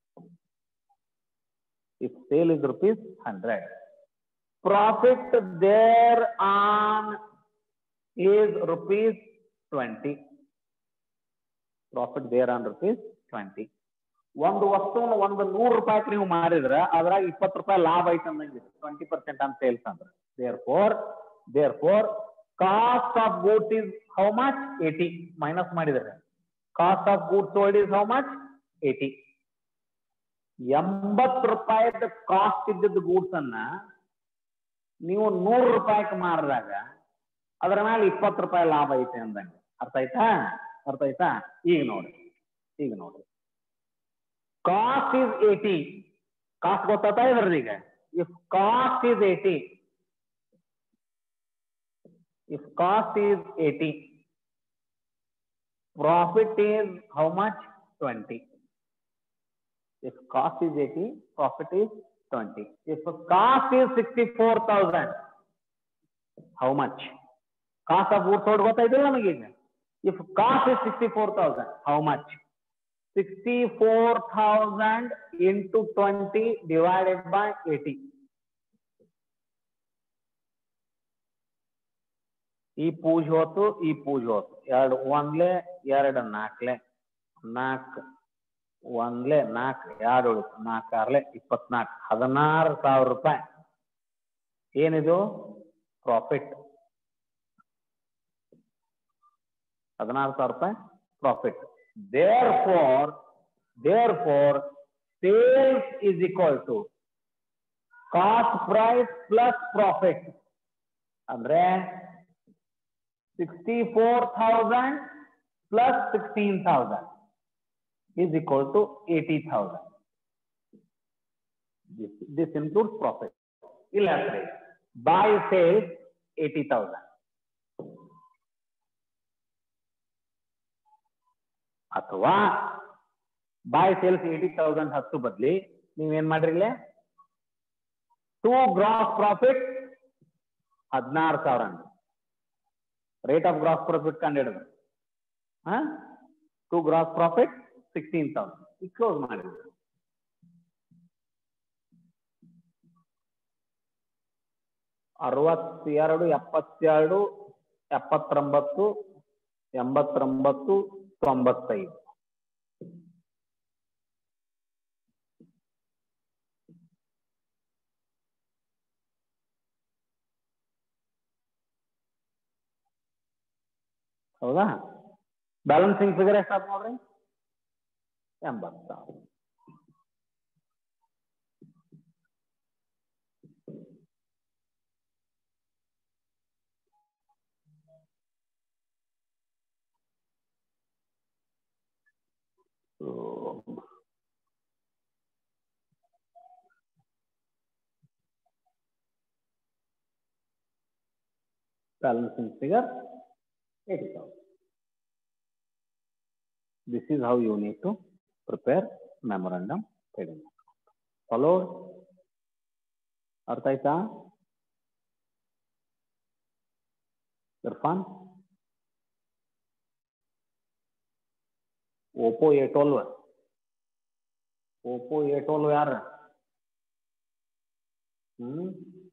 if sale is rupees 100 profit there on is rupees 20 profit there on rupees 20 ಒಂದು ವಸ್ತುವನ್ನು ಒಂದು ನೂರು ರೂಪಾಯಿಗೆ ನೀವು ಮಾರಿದ್ರ ಅದ್ರಾಗ ಇಪ್ಪತ್ತು ರೂಪಾಯಿ ಲಾಭ ಐತೆ ಅಂದಂಗೆ ಟ್ವೆಂಟಿ ಪರ್ಸೆಂಟ್ ಆನ್ ಸೇಲ್ಸ್ ಅಂದ್ರೆ therefore therefore cost of goods is how much eighty minus ಮಾಡಿದ್ರೆ cost of goods sold is how much eighty ಎಂಬತ್ತು ರೂಪಾಯಿದ ಕಾಸ್ಟ್ ಇದ್ದದ್ದು ಗೂಡ್ಸ್ ಅನ್ನ ನೀವು ನೂರು ರೂಪಾಯಿಗೆ ಮಾರಿದಾಗ ಅದರ ಮೇಲೆ ಇಪ್ಪತ್ತು ರೂಪಾಯಿ ಲಾಭ ಐತೆ ಅಂದಂಗೆ ಅರ್ಥ ಆಯ್ತಾ ಅರ್ಥ ಆಯ್ತಾ ಈಗ ನೋಡಿ ಈಗ ನೋಡಿ ಕಾಸ್ಟ್ ಈಸ್ ಏಟಿ ಕಾಸ್ಟ್ ಗೊತ್ತಾಯ್ತಾ ಇದ್ರದ್ದು ಈಗ if cost is eighty if cost is eighty profit is how much twenty If cost is 80, profit is 20. If cost is 64,000, how much? Cost of goods sold ಗೊತ್ತಾಯ್ತಿಲ್ಲ ನಮಗೀಗ If cost is 64,000, how much? 64,000 into 20 divided by 80. ಈ ಪೂಜ್ ಹೋತು ಈ ಪೂಜ್ ಹೋತು ಎರಡು ಒಂದ್ಲೆ ಎರಡು ನಾಲ್ಕಲೆ ನಾಲ್ಕು ಒಂದ್ಲೆ ನಾಲ್ಕು ಎರಡು ಉಳಿತು ನಾಲ್ಕು ಆರ್ಲೆ ಇಪ್ಪತ್ನಾಲ್ಕು ಹದಿನಾರು ಸಾವಿರ ರೂಪಾಯಿ ಏನಿದು ಪ್ರಾಫಿಟ್ ಹದಿನಾರು ಸಾವಿರ ರೂಪಾಯಿ profit therefore therefore sales is equal to cost price plus profit ಅಂದ್ರೆ sixty four thousand plus sixteen thousand is equal to 80,000. This, this includes profit. Illustrate. Buy sales 80,000. ಅಥವಾ ಬಾಯ್ ಸೇಲ್ಸ್ ಏಟಿ ತೌಸಂಡ್ ಹತ್ತು ಬದ್ಲಿ ನೀವೇನ್ ಮಾಡ್ರಿ ಇಲ್ಲೇ two gross profit ಹದಿನಾರು ಸಾವಿರ rate of gross profit ಕಂಡಿಡಿದ್ರು ಹಾ to gross profit sixteen thousand ಈಗ ಕ್ಲೋಸ್ ಮಾಡಿದ್ರು ಅರವತ್ತೆರಡು ಎಪ್ಪತ್ತೆರಡು ಎಪ್ಪತ್ತೊಂಬತ್ತು ಎಂಬತ್ತೊಂಬತ್ತು ತೊಂಬತ್ತೈದು ಹೌದಾ ಬ್ಯಾಲೆನ್ಸಿಂಗ್ ಫಿಗರ್ ಎಷ್ಟಾಯ್ತು ನೋಡ್ರಿ ಎಂಬತ್ತ balancing figure 80,000. This is how you need to prepare memorandum trading account. Followed? ಅರ್ಥ ಆಯ್ತಾ Irfan Oppo A twelve Oppo A twelve ಯಾರು ಹ್ಮ್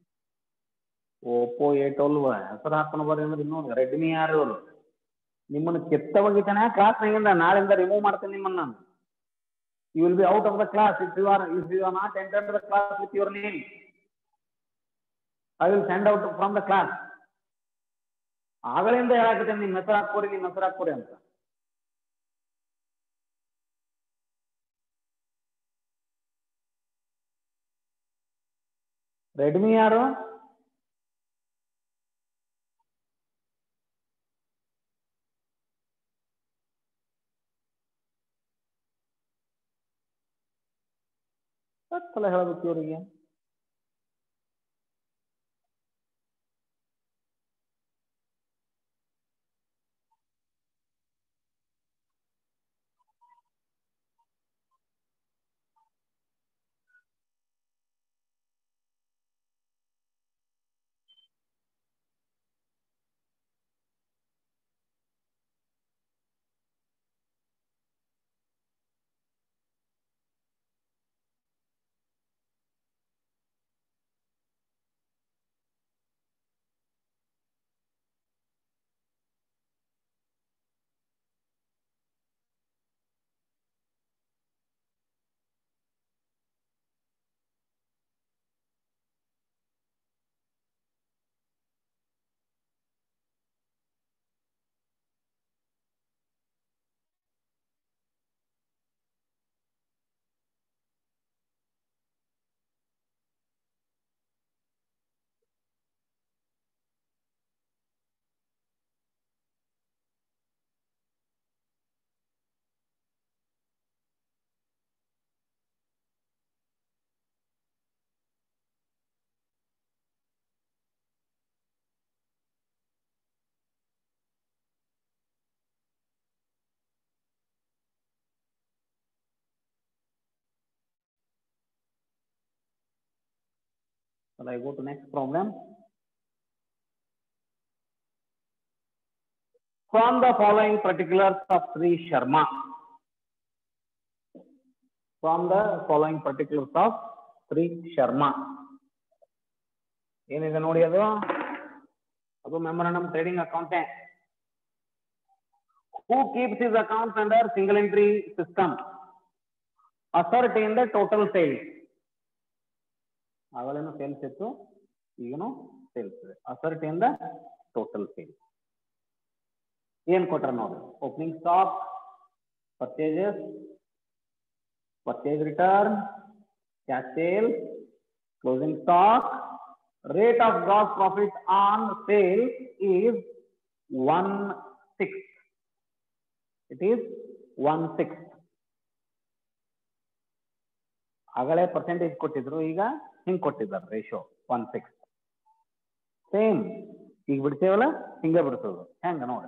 ಓಪೋ ಎ ಟ್ವೆಲ್ವ್ ಹೆಸರು ಹಾಕೊಂಡು ಬರ್ರಿ ಅಂದ್ರೆ ಇನ್ನೂ ರೆಡ್ಮಿ ಯಾರು ಇವರು ನಿಮ್ಮನ್ನು ಕೆತ್ತ ಒಗಿತಾನೆ ಕ್ಲಾಸ್ನಾಗಿಂದ ನಾಳೆಯಿಂದ ರಿಮೂವ್ ಮಾಡ್ತೇನೆ ನಿಮ್ಮನ್ನ ನಾನು you will be out of the class if you are if you are not enter the class with your name I will send out from the class ಆಗಲಿಂದ ಹೇಳಾಕತ್ತೇನೆ ನಿಮ್ಮ ಹೆಸರು ಹಾಕ್ಕೊಡಿ ನಿಮ್ಮ ಹೆಸರು ಹಾಕ್ಕೊಡಿ ಅಂತ ರೆಡ್ಮಿ ಯಾರು ಎಷ್ಟು ಸಲ ಹೇಳಬೇಕು ಇವರಿಗೆ Shall I go to next problem? From the following particulars of Sri Sharma. From the following particulars of Sri Sharma. ಏನಿದೆ ನೋಡಿ ಅದು ಅದು ಮೆಮೊರಂಡಮ್ ಟ್ರೇಡಿಂಗ್ ಅಕೌಂಟೆ who keeps is accounts under single entry system ascertain the total sales ಆಗಲೇನು sales ಇತ್ತು ಈಗನು sales ascertain ಇಂದ total sales ಏನ್ ಕೊಟ್ರ ನೋಡಿ opening stock purchases purchase return cash sale closing stock rate of gross profit on sale is one sixth. It is one sixth. ಆಗಲೇ percentage ಕೊಟ್ಟಿದ್ರು ಈಗ ಹಿಂಗ್ ಕೊಟ್ಟಿದ್ದಾರೆ ರೇಷಿಯೋ ಒನ್ ಸಿಕ್ಸ್ ಸೇಮ್ ಈಗ ಬಿಡ್ತೇವಲ್ಲ ಹಿಂಗೆ ಬಿಡ್ತದ ಹೆಂಗ ನೋಡ್ರಿ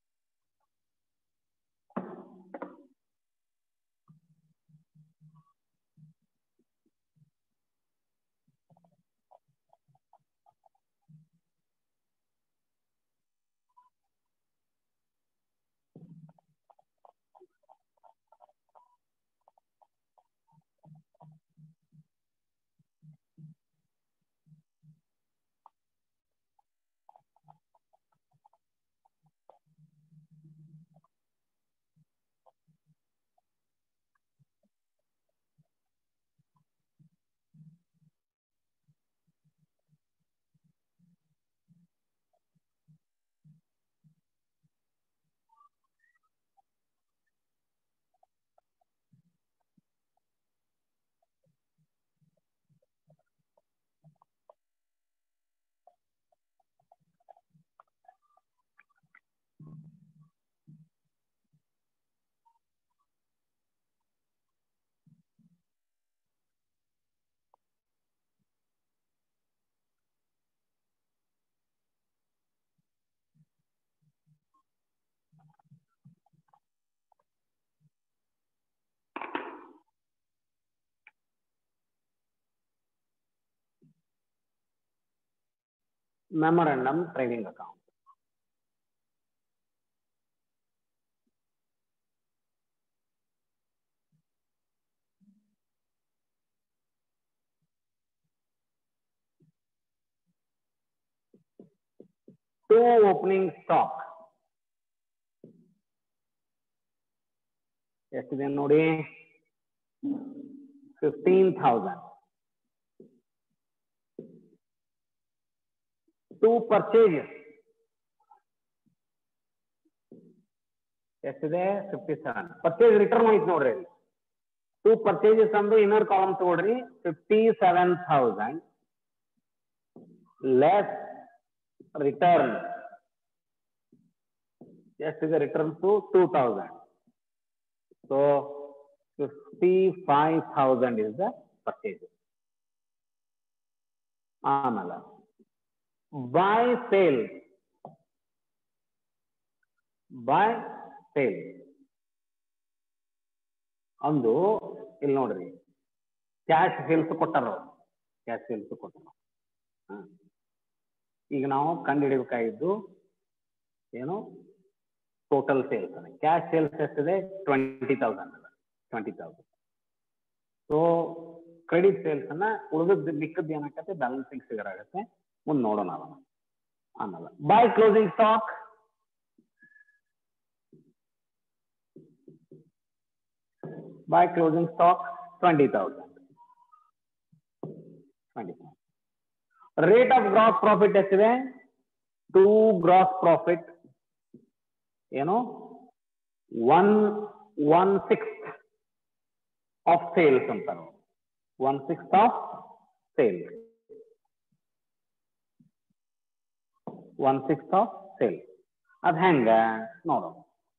memorandum trading account. Two opening stock. ಎಷ್ಟಿದೆ ನೋಡಿ ಫಿಫ್ಟೀನ್ ಥೌಸಂಡ್ ಟೂ ಪರ್ಚೇಜಸ್ ಎಷ್ಟಿದೆ ಫಿಫ್ಟಿ ಸೆವೆನ್ ಪರ್ಚೇಸ್ ರಿಟರ್ನ್ ಐತಿ ನೋಡ್ರಿ ಟೂ ಪರ್ಚೇಜಸ್ ಅಂದ್ರೆ ಇನ್ನರ್ ಕಾಲಮ್ ತಗೊಳ್ರಿ fifty seven thousand less return ಎಷ್ಟಿದೆ return two two thousand so fifty five thousand is the purchase ಆಮೇಲೆ buy sale buy sale ಒಂದು ಇಲ್ಲಿ ನೋಡ್ರಿ ಕ್ಯಾಶ್ ಸೇಲ್ಸ್ ಕೊಟ್ಟಾರ ಕ್ಯಾಶ್ ಸೇಲ್ಸ್ ಕೊಟ್ಟಾರ ಹ. ಈಗ ನಾವು ಕಂಡು ಹಿಡಿಬೇಕಾಗಿದ್ದು ಏನು ಟೋಟಲ್ ಸೇಲ್ಸ್ ಕ್ಯಾಶ್ ಸೇಲ್ಸ್ ಎಷ್ಟಿದೆ ಟ್ವೆಂಟಿ ತೌಸಂಡ್ ಅದ twenty thousand so credit sales ಅನ್ನ ಉಳಿದದ್ದು ಮಿಕ್ಕದ್ದು ಏನಾಗತ್ತೆ ಬ್ಯಾಲೆನ್ಸಿಂಗ್ ಫಿಗರ್ ಆಗುತ್ತೆ ಮುಂದೆ ನೋಡೋಣ ಅದನ್ನ ಆಮೇಲೆ by closing stock by closing stock twenty thousand twenty rate of gross profit ಎಷ್ಟಿದೆ ಟೂ ಗ್ರಾಸ್ ಪ್ರಾಫಿಟ್ ಏನು one one six of sales ಅಂತ one six of sales one six of sale ಅದ್ ಹೆಂಗ ನೋಡೋಣ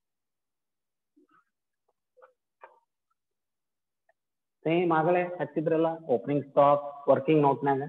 ಸೇಮ್ ಆಗಲೇ ಹಚ್ಚಿದ್ರಲ್ಲ ಓಪನಿಂಗ್ ಸ್ಟಾಕ್ ವರ್ಕಿಂಗ್ ನೋಟ್ನಾಗ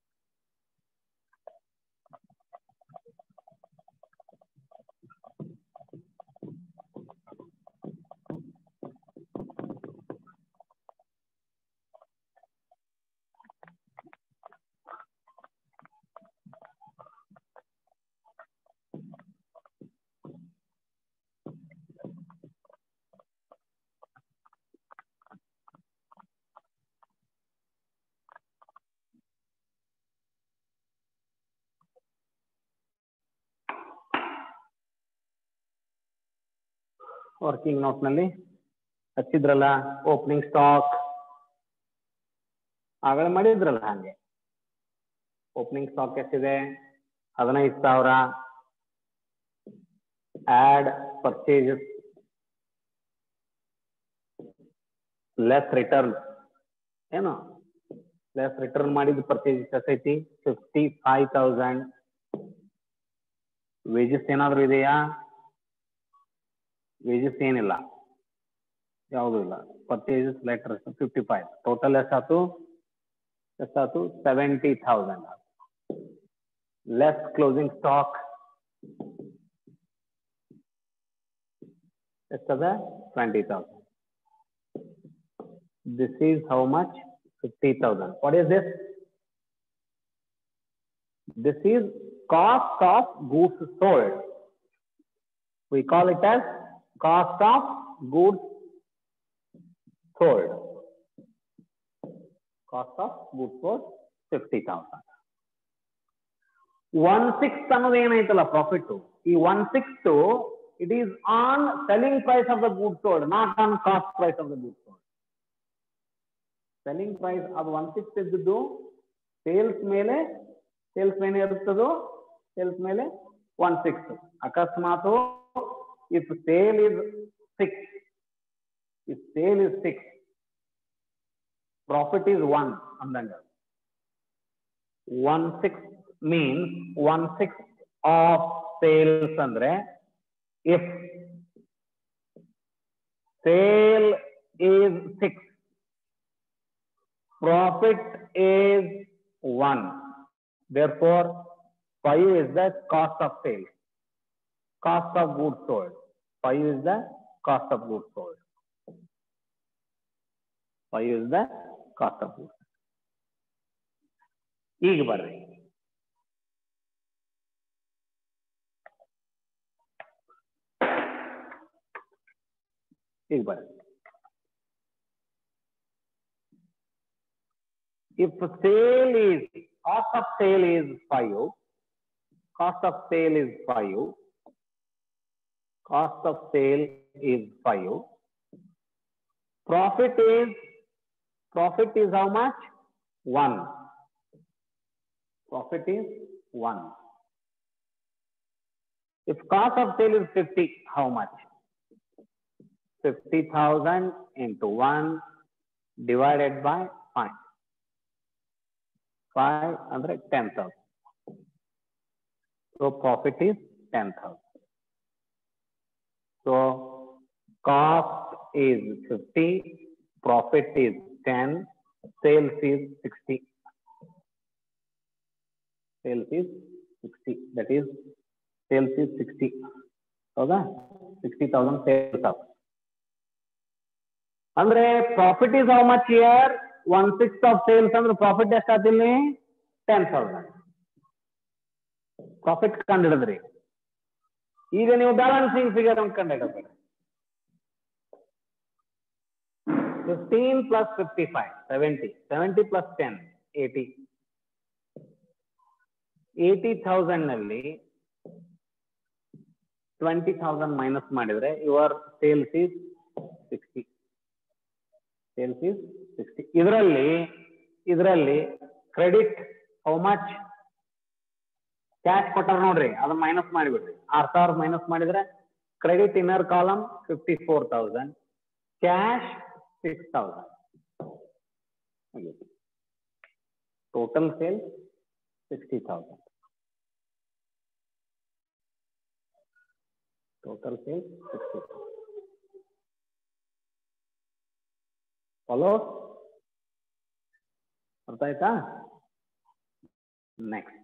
working ನೋಟ್ನಲ್ಲಿ ಹಚ್ಚಿದ್ರಲ್ಲ ಓಪನಿಂಗ್ ಸ್ಟಾಕ್ ಆಗಲೇ ಮಾಡಿದ್ರಲ್ಲ ಹಂಗೆ ಓಪನಿಂಗ್ ಸ್ಟಾಕ್ ಎಷ್ಟಿದೆ ಹದಿನೈದು ಸಾವಿರ ಆಡ್ ಪರ್ಚೇಸಸ್ ಲೆಸ್ ರಿಟರ್ನ್ ಏನು ಲೆಸ್ ರಿಟರ್ನ್ ಮಾಡಿದ ಪರ್ಚೇಸಸ್ ಎಷ್ಟೈತಿ ಫಿಫ್ಟಿ ಫೈವ್ ತೌಸಂಡ್ ವೇಜಸ್ ಏನಾದ್ರು ಇದೆಯಾ ವೇಜಸ್ ಏನಿಲ್ಲ ಯಾವುದೂ ಇಲ್ಲ ಪರ್ಚೇಸಸ್ ಲೆಟರ್ ಫಿಫ್ಟಿ ಫೈವ್ ಟೋಟಲ್ ಎಷ್ಟಾಯ್ತು ಎಷ್ಟಾಯ್ತು seventy thousand less closing stock ಎಷ್ಟದ twenty thousand this is how much fifty thousand what is this this is cost of goods sold. We call it as cost of goods sold. Cost of goods sold, 50,000. One six ಅನ್ನೋದು ಏನೈತಲ್ಲ profit ಈ one six it is on selling price of the good sold not on cost price of the good sold selling price ಅದು one six ಇದ್ದದ್ದು sales ಮೇಲೆ sales ಮೇಲೆ ಇರುತ್ತದೋ sales ಮೇಲೆ one six ಅಕಸ್ಮಾತ್ if sale is six if sale is six profit is one ಅಂದಂಗ one six means one six of sales ಅಂದ್ರೆ if sale is six profit is one Therefore, 5 is the cost of sale. Cost of goods sold. 5 is the cost of goods sold. 5 is the cost of goods. ಈಗ ಬರ್ರಿ ಈಗ ಬರ್ರಿ if sale is cost of sale is 5 cost of sale is 5 cost of sale is 5 profit is profit is how much 1 profit is 1 if cost of sale is 50 how much 50000 into 1 divided by 5 5 ಅಂದ್ರೆ 10,000. So profit is 10,000. So cost is 50, profit is 10, sales is 60. Sales is 60. That is sales is 60. ಹೌದಾ sixty thousand sales of ಅಂದ್ರೆ profit is how much year one six of sales ಅಂದ್ರೆ profit ಎಷ್ಟಾತಿಲ್ಲಿ ten thousand profit ಕಂಡಿಡಿದ್ರಿ ಈಗ ನೀವು balancing figure ಅಂತ ಕಂಡಿಡಬೇಡಿ fifteen plus fifty five seventy seventy plus ten eighty eighty thousand ನಲ್ಲಿ ಟ್ವೆಂಟಿ ಥೌಸಂಡ್ ಮೈನಸ್ ಮಾಡಿದ್ರೆ your sales is sixty sales is sixty ಇದರಲ್ಲಿ ಇದರಲ್ಲಿ ಕ್ರೆಡಿಟ್ ಹೌ ಮಚ್ ಕ್ಯಾಶ್ ಕೊಟ್ಟಾರ ನೋಡ್ರಿ ಅದನ್ನ ಮೈನಸ್ ಮಾಡಿಬಿಡ್ರಿ ಆರ್ ಸಾವಿರ ಮೈನಸ್ ಮಾಡಿದ್ರೆ credit inner column fifty four thousand cash six thousand total sales sixty thousand total sales sixty thousand follow ಅರ್ಥ ಆಯ್ತಾ ನೆಕ್ಸ್ಟ್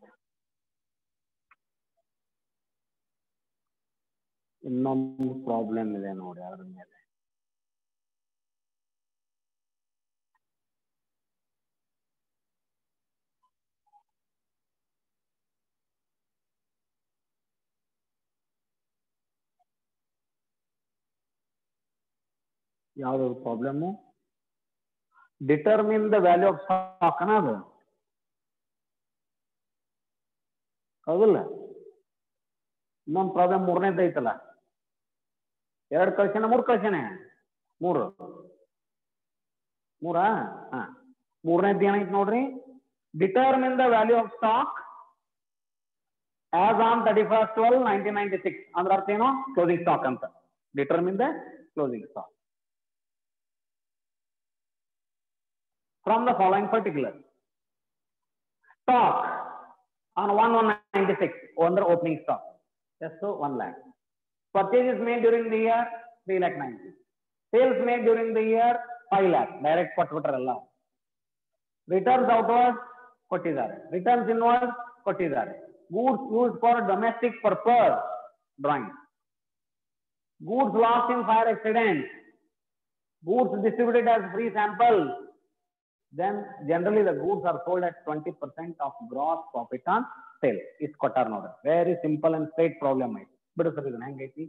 ಇನ್ನೊಂದು ಪ್ರಾಬ್ಲಮ್ ಇದೆ ನೋಡಿ ಅದ್ರ ಮೇಲೆ ಯಾವ್ದು problem determine the value of stock ಅನ್ನ ಅದು ಹೌದಿಲ್ಲ ಇನ್ನೊಂದು ಪ್ರಾಬ್ಲಮ್ ಮೂರನೇದು ಐತಲ್ಲ ಎರಡು ಕಳ್ಸಣ ಮೂರು ಕಳ್ಸಣ ಮೂರು ಮೂರಾ ಹಾ ಮೂರನೇದ್ದು ಏನೈತಿ ನೋಡ್ರಿ Determine the value of stock as on 31st 12 1996 ಅಂದ್ರೆ ಅರ್ಥ ಏನು ಕ್ಲೋಸಿಂಗ್ ಸ್ಟಾಕ್ ಅಂತ determine the closing stock from the following particular stock on one one ninety six ಅಂದ್ರೆ ಓಪನಿಂಗ್ ಸ್ಟಾಕ್ ಎಷ್ಟು one lakh purchases made during the year three lakh ninety sales made during the year five lakh direct ಕೊಟ್ಬಿಟ್ರಲ್ಲ returns outward ಕೊಟ್ಟಿದ್ದಾರೆ returns inward ಕೊಟ್ಟಿದ್ದಾರೆ goods use for domestic purpose drawing goods lost in fire accident goods distributed as free sample then generally the goods are sold at 20% of gross profit on sale is ಕೊಟ್ಟಾರ ನೋಡ್ರಿ very simple and straight problem ಐತಿ ಬಿಡು sir ಇದನ್ನ ಹೆಂಗೈತಿ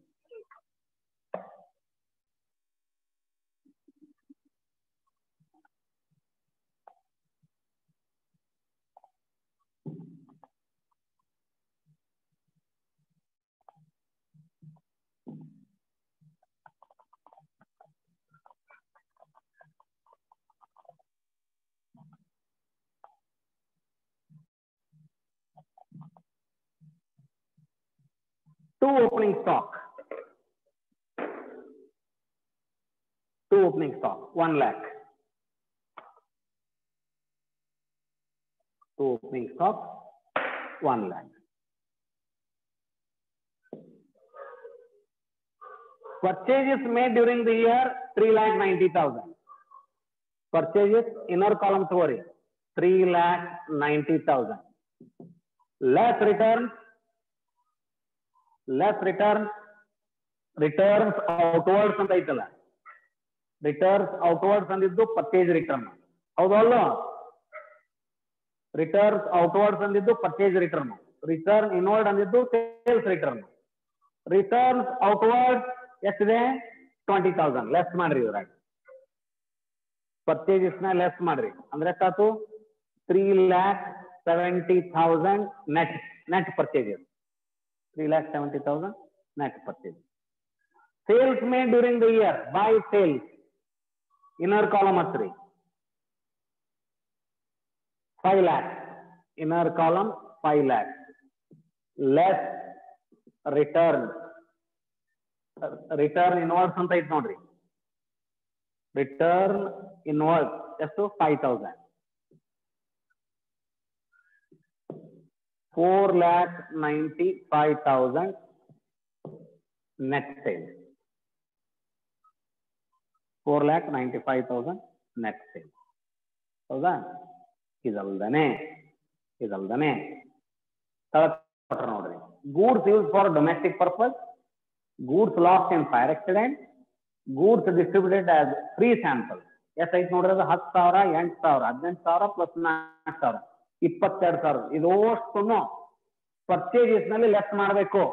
two opening stock. Two opening stock, one lakh. Two opening stock, one lakh. Purchases made during the year, three lakh ninety thousand. Purchases, inner column story, three lakh ninety thousand. Less returns, less returns, returns outwards ಅಂತ ಐತಲ್ಲ returns outwards ಅಂದಿದ್ದು purchase return ಹೌದಲ್ಲ returns outwards ಅಂದಿದ್ದು purchase return return inward ಅಂದಿದ್ದು sales return returns outward ಎಷ್ಟಿದೆ twenty thousand less ಮಾಡ್ರಿ ಇದ್ರಾಗ purchases ನ ಲೆಸ್ ಮಾಡ್ರಿ ಅಂದ್ರೆ ಎಷ್ಟಾತು three lakh seventy thousand net net purchases three lakh seventy thousand net purchase sales made during the year by sales inner column ಹತ್ರಿ five lakh inner column five lakh less return return inverse ಅಂತ ಐತ್ ನೋಡ್ರಿ ರಿಟರ್ನ್ ಇನ್ವರ್ಸ್ ಎಷ್ಟು five thousand four lakh ninety five thousand net sale four lakh ninety five thousand net sale ಹೌದಾ ಇದಲ್ದನೆ ಇದಲ್ದನೆ ತಳಕೊಟ್ರ ನೋಡ್ರಿ goods use for domestic purpose goods lost in fire accident goods distributed as free sample is ಐತ್ ನೋಡ್ರಿ ಅದು ಹತ್ತು ಸಾವಿರ ಎಂಟು ಸಾವಿರ ಹದಿನೆಂಟು ಸಾವಿರ ಪ್ಲಸ್ ನಾಲ್ಕು ಸಾವಿರ ಇಪ್ಪತ್ತೆರಡು ಸಾವಿರ ಇದೋಷ್ಟು ಪರ್ಚೇಸಸ್ ನಲ್ಲಿ ಲೆಸ್ ಮಾಡಬೇಕು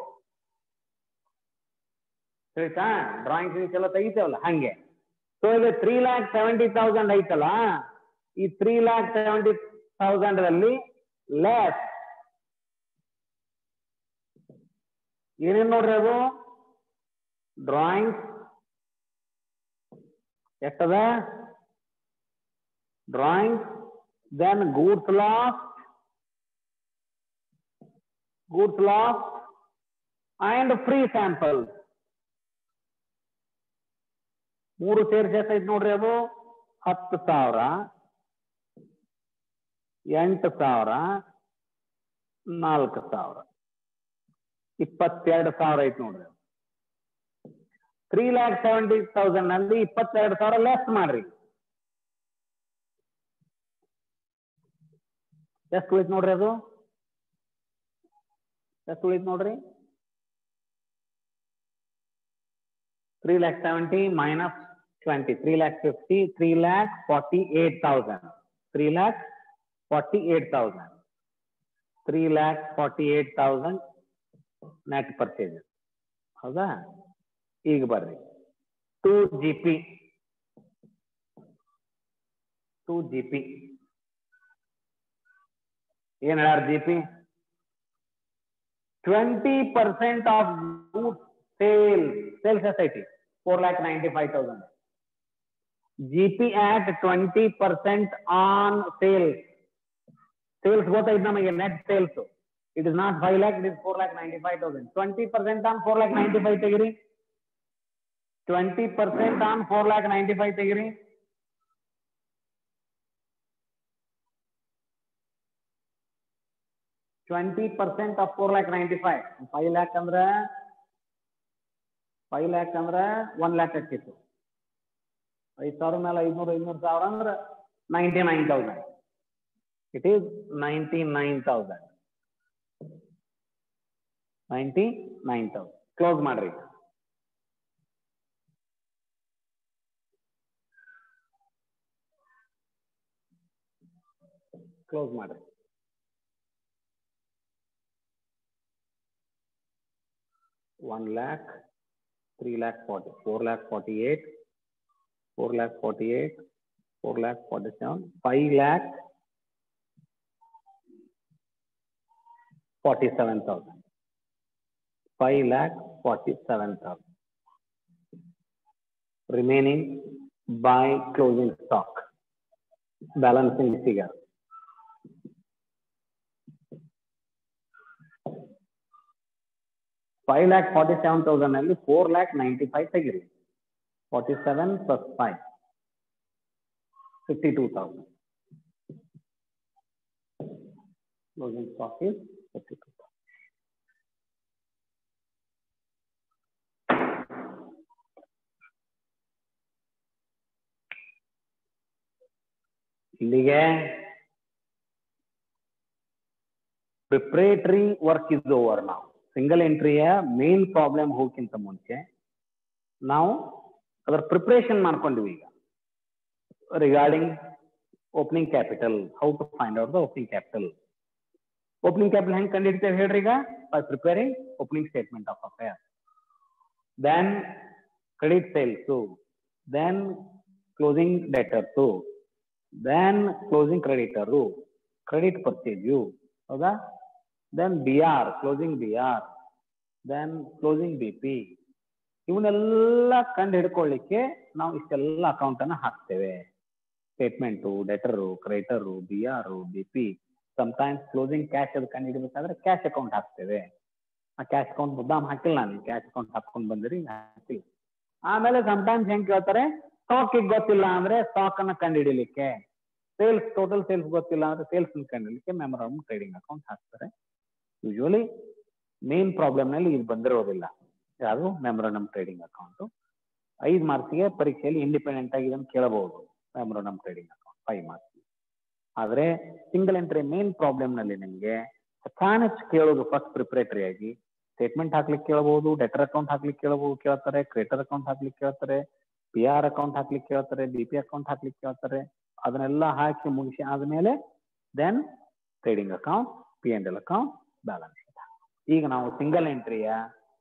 ತಿಳಿತಾ ಡ್ರಾಯಿಂಗ್ ಶೀಟ್ಸ್ ಎಲ್ಲ ತೆಗಿತೇವಲ್ಲ ಹಂಗೆ ಸೊ ಇಲ್ಲಿ ತ್ರೀ ಲ್ಯಾಕ್ ಸೆವೆಂಟಿ ತೌಸಂಡ್ ಐತಲ್ಲ ಈ ತ್ರೀ ಲ್ಯಾಕ್ ಸೆವೆಂಟಿ ತೌಸಂಡ್ ಅಲ್ಲಿ ಲೆಸ್ ಏನೇನ್ ನೋಡ್ರಿ ಅದು ಡ್ರಾಯಿಂಗ್ ಎಷ್ಟದ drawing then goods loss goods loss and free sample ಮೂರು ಸೇರ್ಸಿ ಎಷ್ಟೈತಿ ನೋಡ್ರಿ ಅದು ಹತ್ತು ಸಾವಿರ ಎಂಟು ಸಾವಿರ ನಾಲ್ಕು ಸಾವಿರ ಇಪ್ಪತ್ತೆರಡು ಸಾವಿರ ಐತಿ ನೋಡ್ರಿ ತ್ರೀ ಲ್ಯಾಕ್ ಸೆವೆಂಟಿ ತೌಸಂಡ್ ನಲ್ಲಿ ಇಪ್ಪತ್ತೆರಡು ಸಾವಿರ ಲೆಸ್ ಮಾಡ್ರಿ ಎಷ್ಟು ಉಳಿತು ನೋಡ್ರಿ ಅದು ಎಷ್ಟು ಉಳಿತು ನೋಡ್ರಿ three lakh seventy minus twenty three lakh fifty three lakh forty eight thousand three lakh forty eight thousand three lakh forty eight thousand net purchase ಹೌದಾ ಈಗ ಬರ್ರಿ to G P to G P ಏನ್ ಹೇಳ್ಯಾರ G P twenty percent of goods sale sales ಎಷ್ಟೈತಿ four lakh ninety five thousand G P at twenty percent on sale sales ಗೊತ್ತಾಯ್ತು ನಮಗೆ net sales it is not five lac it is four lakh ninety five thousand twenty percent on four lakh ninety five ತೆಗಿರಿ twenty percent on four lakh ninety five ತೆಗಿರಿ twenty percent of four lakh ninety five five lakh ಅಂದ್ರೆ five lakh ಅಂದ್ರೆ one lakh ಆಕಿತ್ತು ಐದು ಸಾವಿರ ಮೇಲೆ ಐದ್ನೂರು ಐದ್ನೂರು ಸಾವಿರ ಅಂದ್ರೆ ninety nine thousand it is ninety nine thousand ninety nine thousand close ಮಾಡ್ರಿ ಕ್ಲೋಸ್ ಮಾಡ್ರಿ one lakh three lakh forty four lakh forty eight four lakh forty eight four lakh forty seven five lakh forty seven thousand five lakh forty seven thousand remaining by closing stock balancing figure five lakh forty seven thousand ಅಲ್ಲಿ four lakh ninety five ತೆಗಿರಿ forty seven plus five fifty two thousand closing stock is fifty two ಇಲ್ಲಿಗೆ preparatory work is over ನಾವು single ಎಂಟ್ರಿಯ main problem ಹೋಗಕ್ಕಿಂತ ಮುಂಚೆ ನಾವು ಅದರ preparation ಮಾಡ್ಕೊಂಡಿವಿ ಈಗ regarding opening capital how to find out the opening capital opening capital ಹೆಂಗ್ ಕಂಡಿಡ್ತೇವೆ ಹೇಳ್ರಿ ಈಗ by preparing opening statement of affair then credit sales then closing debtors then closing creditors credit purchase ಹೌದಾ then B R closing B R then closing B P ಇವನ್ನೆಲ್ಲ ಕಂಡು ಹಿಡ್ಕೊಳ್ಳಿಕ್ಕೆ ನಾವು ಇಷ್ಟೆಲ್ಲ ಅಕೌಂಟ್ ಅನ್ನ ಹಾಕ್ತೇವೆ statement debtor creditor B R B P sometimes closing cash ಅದು ಕಂಡು ಹಿಡಿಬೇಕಾದ್ರೆ ಕ್ಯಾಶ್ ಅಕೌಂಟ್ ಹಾಕ್ತೇವೆ ಆ ಕ್ಯಾಶ್ ಅಕೌಂಟ್ ಮುದ್ದಾಮ್ ಹಾಕಿಲ್ಲ ನಾನು ಕ್ಯಾಶ್ ಅಕೌಂಟ್ ಹಾಕ್ಕೊಂಡು ಬಂದಿರಿ ಹಾಕಿಲ್ಲ ಆಮೇಲೆ ಸಮಟೈಮ್ಸ್ ಹೆಂಗ್ ಕೇಳ್ತಾರೆ ಸ್ಟಾಕ್ ಗೊತ್ತಿಲ್ಲ ಅಂದ್ರೆ ಸ್ಟಾಕ್ ಅನ್ನ ಕಂಡು ಹಿಡಿಲಿಕ್ಕೆ ಸೇಲ್ಸ್ ಟೋಟಲ್ ಸೇಲ್ಸ್ ಗೊತ್ತಿಲ್ಲ ಅಂದ್ರೆ ಸೇಲ್ಸ್ ಕಂಡು ಹಿಡಿಲಿಕ್ಕೆ ಮೆಮೊರಮ್ ಟ್ರೇಡಿಂಗ್ ಅಕೌಂಟ್ ಹಾಕ್ತಾರೆ ಯೂಶುವಲಿ ಮೇನ್ ಪ್ರಾಬ್ಲಮ್ ನಲ್ಲಿ ಇದು ಬಂದಿರೋದಿಲ್ಲ ಯಾವುದು ಮೆಮೊರನಮ್ ಟ್ರೇಡಿಂಗ್ ಅಕೌಂಟ್ ಐದು ಮಾರ್ಕ್ಸ್ಗೆ ಪರೀಕ್ಷೆಯಲ್ಲಿ ಇಂಡಿಪೆಂಡೆಂಟ್ ಆಗಿ ಇದನ್ನು ಕೇಳಬಹುದು memorandum trading account five marks ಆದ್ರೆ ಸಿಂಗಲ್ ಎಂಟ್ರಿ ಮೇನ್ ಪ್ರಾಬ್ಲಮ್ ನಲ್ಲಿ ನಿಮಗೆ ಹೆಚ್ಚಾನೆಚ್ಚು ಕೇಳೋದು ಫಸ್ಟ್ ಪ್ರಿಪರೇಟರಿ ಆಗಿ ಸ್ಟೇಟ್ಮೆಂಟ್ ಹಾಕ್ಲಿಕ್ಕೆ ಕೇಳಬಹುದು ಡೆಟರ್ ಅಕೌಂಟ್ ಹಾಕ್ಲಿಕ್ಕೆ ಕೇಳಬಹುದು ಕೇಳ್ತಾರೆ ಕ್ರೇಟರ್ ಅಕೌಂಟ್ ಹಾಕ್ಲಿಕ್ಕೆ ಕೇಳ್ತಾರೆ ಪಿ ಆರ್ ಅಕೌಂಟ್ ಹಾಕ್ಲಿಕ್ಕೆ ಕೇಳ್ತಾರೆ ಬಿ ಪಿ ಅಕೌಂಟ್ ಹಾಕ್ಲಿಕ್ಕೆ ಕೇಳ್ತಾರೆ ಅದನ್ನೆಲ್ಲ ಹಾಕಿ ಮುಗಿಸಿ ಆದ್ಮೇಲೆ then trading account P and L account balance sheet ಈಗ ನಾವು ಸಿಂಗಲ್ ಎಂಟ್ರಿಯ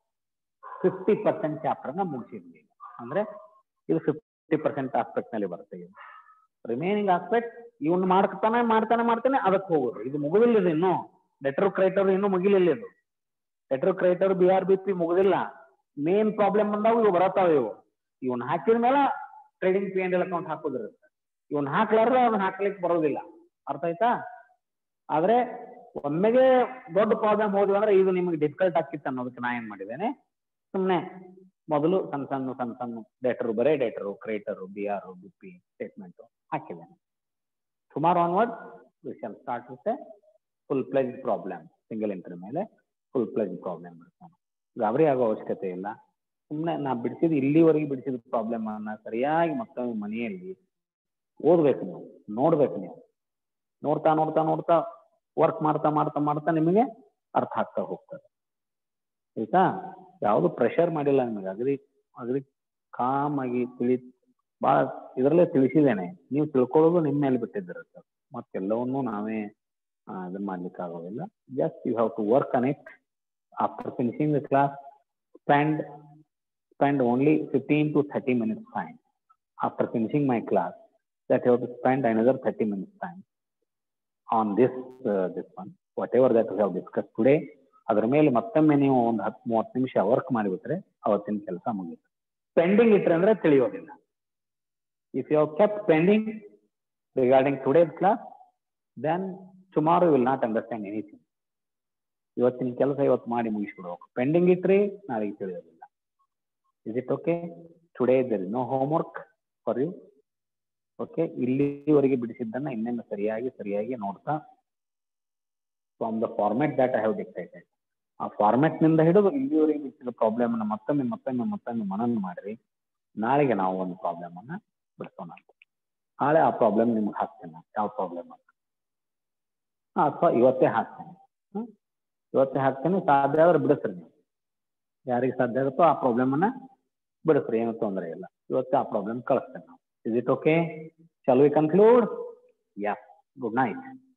ಫಿಫ್ಟಿ ಪರ್ಸೆಂಟ್ ಚಾಪ್ಟರ್ ನ ಮುಗಿಸಿದ್ವಿ ಅಂದ್ರೆ ಇದು ಫಿಫ್ಟಿ ಪರ್ಸೆಂಟ್ ಆಸ್ಪೆಕ್ಟ್ ನಲ್ಲಿ ಬರುತ್ತೆ ಇದು ರಿಮೈನಿಂಗ್ ಆಸ್ಪೆಕ್ಟ್ ಇವನ್ ಮಾಡ್ತಾನೆ ಮಾಡ್ತಾನೆ ಮಾಡ್ತಾನೆ ಅದಕ್ಕೆ ಹೋಗೋದು ಇದು ಮುಗಿದಿಲ್ಲ ಇದು ಇನ್ನು ಲೆಟರ್ ಕ್ರೈಟರ್ ಇನ್ನು ಮುಗಿಲಿಲ್ಲ ಇದು debtor creditor B R B P ಮುಗಿದಿಲ್ಲ ಮೇನ್ ಪ್ರಾಬ್ಲಮ್ ಬಂದಾವು ಇವು ಬರತಾವ ಇವು ಇವನ್ ಹಾಕಿದ ಮೇಲೆ trading P and L account ಹಾಕೋದಿರುತ್ತೆ ಇವನ್ ಹಾಕ್ಲಾರ್ರೆ ಅದನ್ನ ಹಾಕ್ಲಿಕ್ಕೆ ಬರೋದಿಲ್ಲ ಅರ್ಥ ಆಯ್ತಾ ಆದ್ರೆ ಒಮ್ಮೆಗೆ ದೊಡ್ಡ ಪ್ರಾಬ್ಲಮ್ ಹೋದ್ವಿ ಅಂದ್ರೆ ಇದು ನಿಮಗೆ ಡಿಫಿಕಲ್ಟ್ ಆಗ್ತಿತ್ತು ಅನ್ನೋದಕ್ಕೆ ನಾ ಏನ್ ಮಾಡಿದ್ದೇನೆ ಸುಮ್ಮನೆ ಮೊದಲು ಸಣ್ಣ ಸಣ್ಣ ಸಣ್ಣ ಸಣ್ಣ ಡೇಟರು ಬರೇ debtor creditor B R B P statement ಹಾಕಿದ್ದೇನೆ tomorrow onward we shall start with full fledged problem single entry ಮೇಲೆ ಫುಲ್ ಪ್ಲೇಜ್ ಪ್ರಾಬ್ಲಮ್ ಬರ್ತಾನೆ ಗಾಬರಿ ಆಗೋ ಅವಶ್ಯಕತೆ ಇಲ್ಲ ಸುಮ್ಮನೆ ನಾ ಬಿಡಿಸಿದ ಇಲ್ಲಿವರೆಗೆ ಬಿಡಿಸಿದ ಪ್ರಾಬ್ಲಮ್ ಅನ್ನ ಸರಿಯಾಗಿ ಮತ್ತೊಮ್ಮೆ ಮನೆಯಲ್ಲಿ ಓದ್ಬೇಕು ನೀವು ನೋಡ್ಬೇಕು ನೀವು ನೋಡ್ತಾ ನೋಡ್ತಾ ನೋಡ್ತಾ ವರ್ಕ್ ಮಾಡ್ತಾ ಮಾಡ್ತಾ ಮಾಡ್ತಾ ನಿಮಗೆ ಅರ್ಥ ಆಗ್ತಾ ಹೋಗ್ತದೆ ಆಯ್ತಾ ಯಾವುದು ಪ್ರೆಷರ್ ಮಾಡಿಲ್ಲ ನಿಮಗೆ ಅಗ್ರಿ ಅಗ್ರಿ ಕಾಮ್ ಆಗಿ ತಿಳಿ ಭಾಳ ಇದರಲ್ಲೇ ತಿಳಿಸಿದ್ದೇನೆ ನೀವು ತಿಳ್ಕೊಳ್ಳೋದು ನಿಮ್ಮ ಮೇಲೆ ಬಿಟ್ಟಿದ್ದಿರುತ್ತೆ ಮತ್ತೆಲ್ಲವನ್ನೂ ನಾವೇ ಇದನ್ನ ಮಾಡ್ಲಿಕ್ಕೆ ಆಗೋದಿಲ್ಲ just you have to work on it after finishing the class spend spend only fifteen to thirty minutes time after finishing my class that you have to spend another 30 minutes time on this uh, this one whatever that we have discussed today ಅದರ ಮೇಲೆ ಮತ್ತೊಮ್ಮೆ ನೀವು ಒಂದು ಹತ್ತು ಮೂವತ್ತು ನಿಮಿಷ work ಮಾಡಿಬಿಟ್ರೆ ಅವತ್ತಿನ ಕೆಲಸ ಮುಗಿಯುತ್ತೆ ಪೆಂಡಿಂಗ್ ಇಟ್ರೆ ಅಂದ್ರೆ ತಿಳಿಯೋದಿಲ್ಲ if you have kept pending regarding today's class then tomorrow will not understand anything ಇವತ್ತಿನ ಕೆಲಸ ಇವತ್ತು ಮಾಡಿ ಮುಗಿಸ್ಬಿಡ್ಬೇಕು ಪೆಂಡಿಂಗ್ ಇಟ್ರಿ ನಾಳೆಗೆ ತಿಳಿಯೋದಿಲ್ಲ is it okay today there is no homework for you okay ಇಲ್ಲಿವರೆಗೆ ಬಿಡಿಸಿದ್ದನ್ನ ಇನ್ನೇನು ಸರಿಯಾಗಿ ಸರಿಯಾಗಿ ನೋಡ್ತಾ from the format that I have dictated ಆ ಫಾರ್ಮ್ಯಾಟ್ನಿಂದ ಹಿಡಿದು ಇಲ್ಲಿವರೆಗೆ ಬಿಡಿಸಿದ ಪ್ರಾಬ್ಲಮ್ನ ಮತ್ತೊಮ್ಮೆ ಮತ್ತೊಮ್ಮೆ ಮತ್ತೊಮ್ಮೆ ಮನನ ಮಾಡಿರಿ ನಾಳೆಗೆ ನಾವು ಒಂದು ಪ್ರಾಬ್ಲಮನ್ನು ಬಿಡಿಸೋಣ ಅಂತ ನಾಳೆ ಆ ಪ್ರಾಬ್ಲಮ್ ನಿಮ್ಗೆ ಹಾಕ್ತೇನೆ ನಾನು. ಯಾವ ಪ್ರಾಬ್ಲಮ್ ಅಂತ ಅಥವಾ ಇವತ್ತೇ ಹಾಕ್ತೇನೆ ಹ್ಮ್? ಇವತ್ತೇ ಹಾಕ್ತೇನೆ ಸಾಧ್ಯ ಆದ್ರೆ ಬಿಡಿಸ್ರಿ ನೀವು ಯಾರಿಗೆ ಸಾಧ್ಯ ಆಗುತ್ತೋ ಆ ಪ್ರಾಬ್ಲಮನ್ನು ಬಿಡಿಸ್ರಿ ಏನು ತೊಂದರೆ ಇಲ್ಲ ಇವತ್ತೇ ಆ ಪ್ರಾಬ್ಲಮ್ ಕಳಿಸ್ತೇನೆ ನಾವು is it okay shall we conclude yeah good night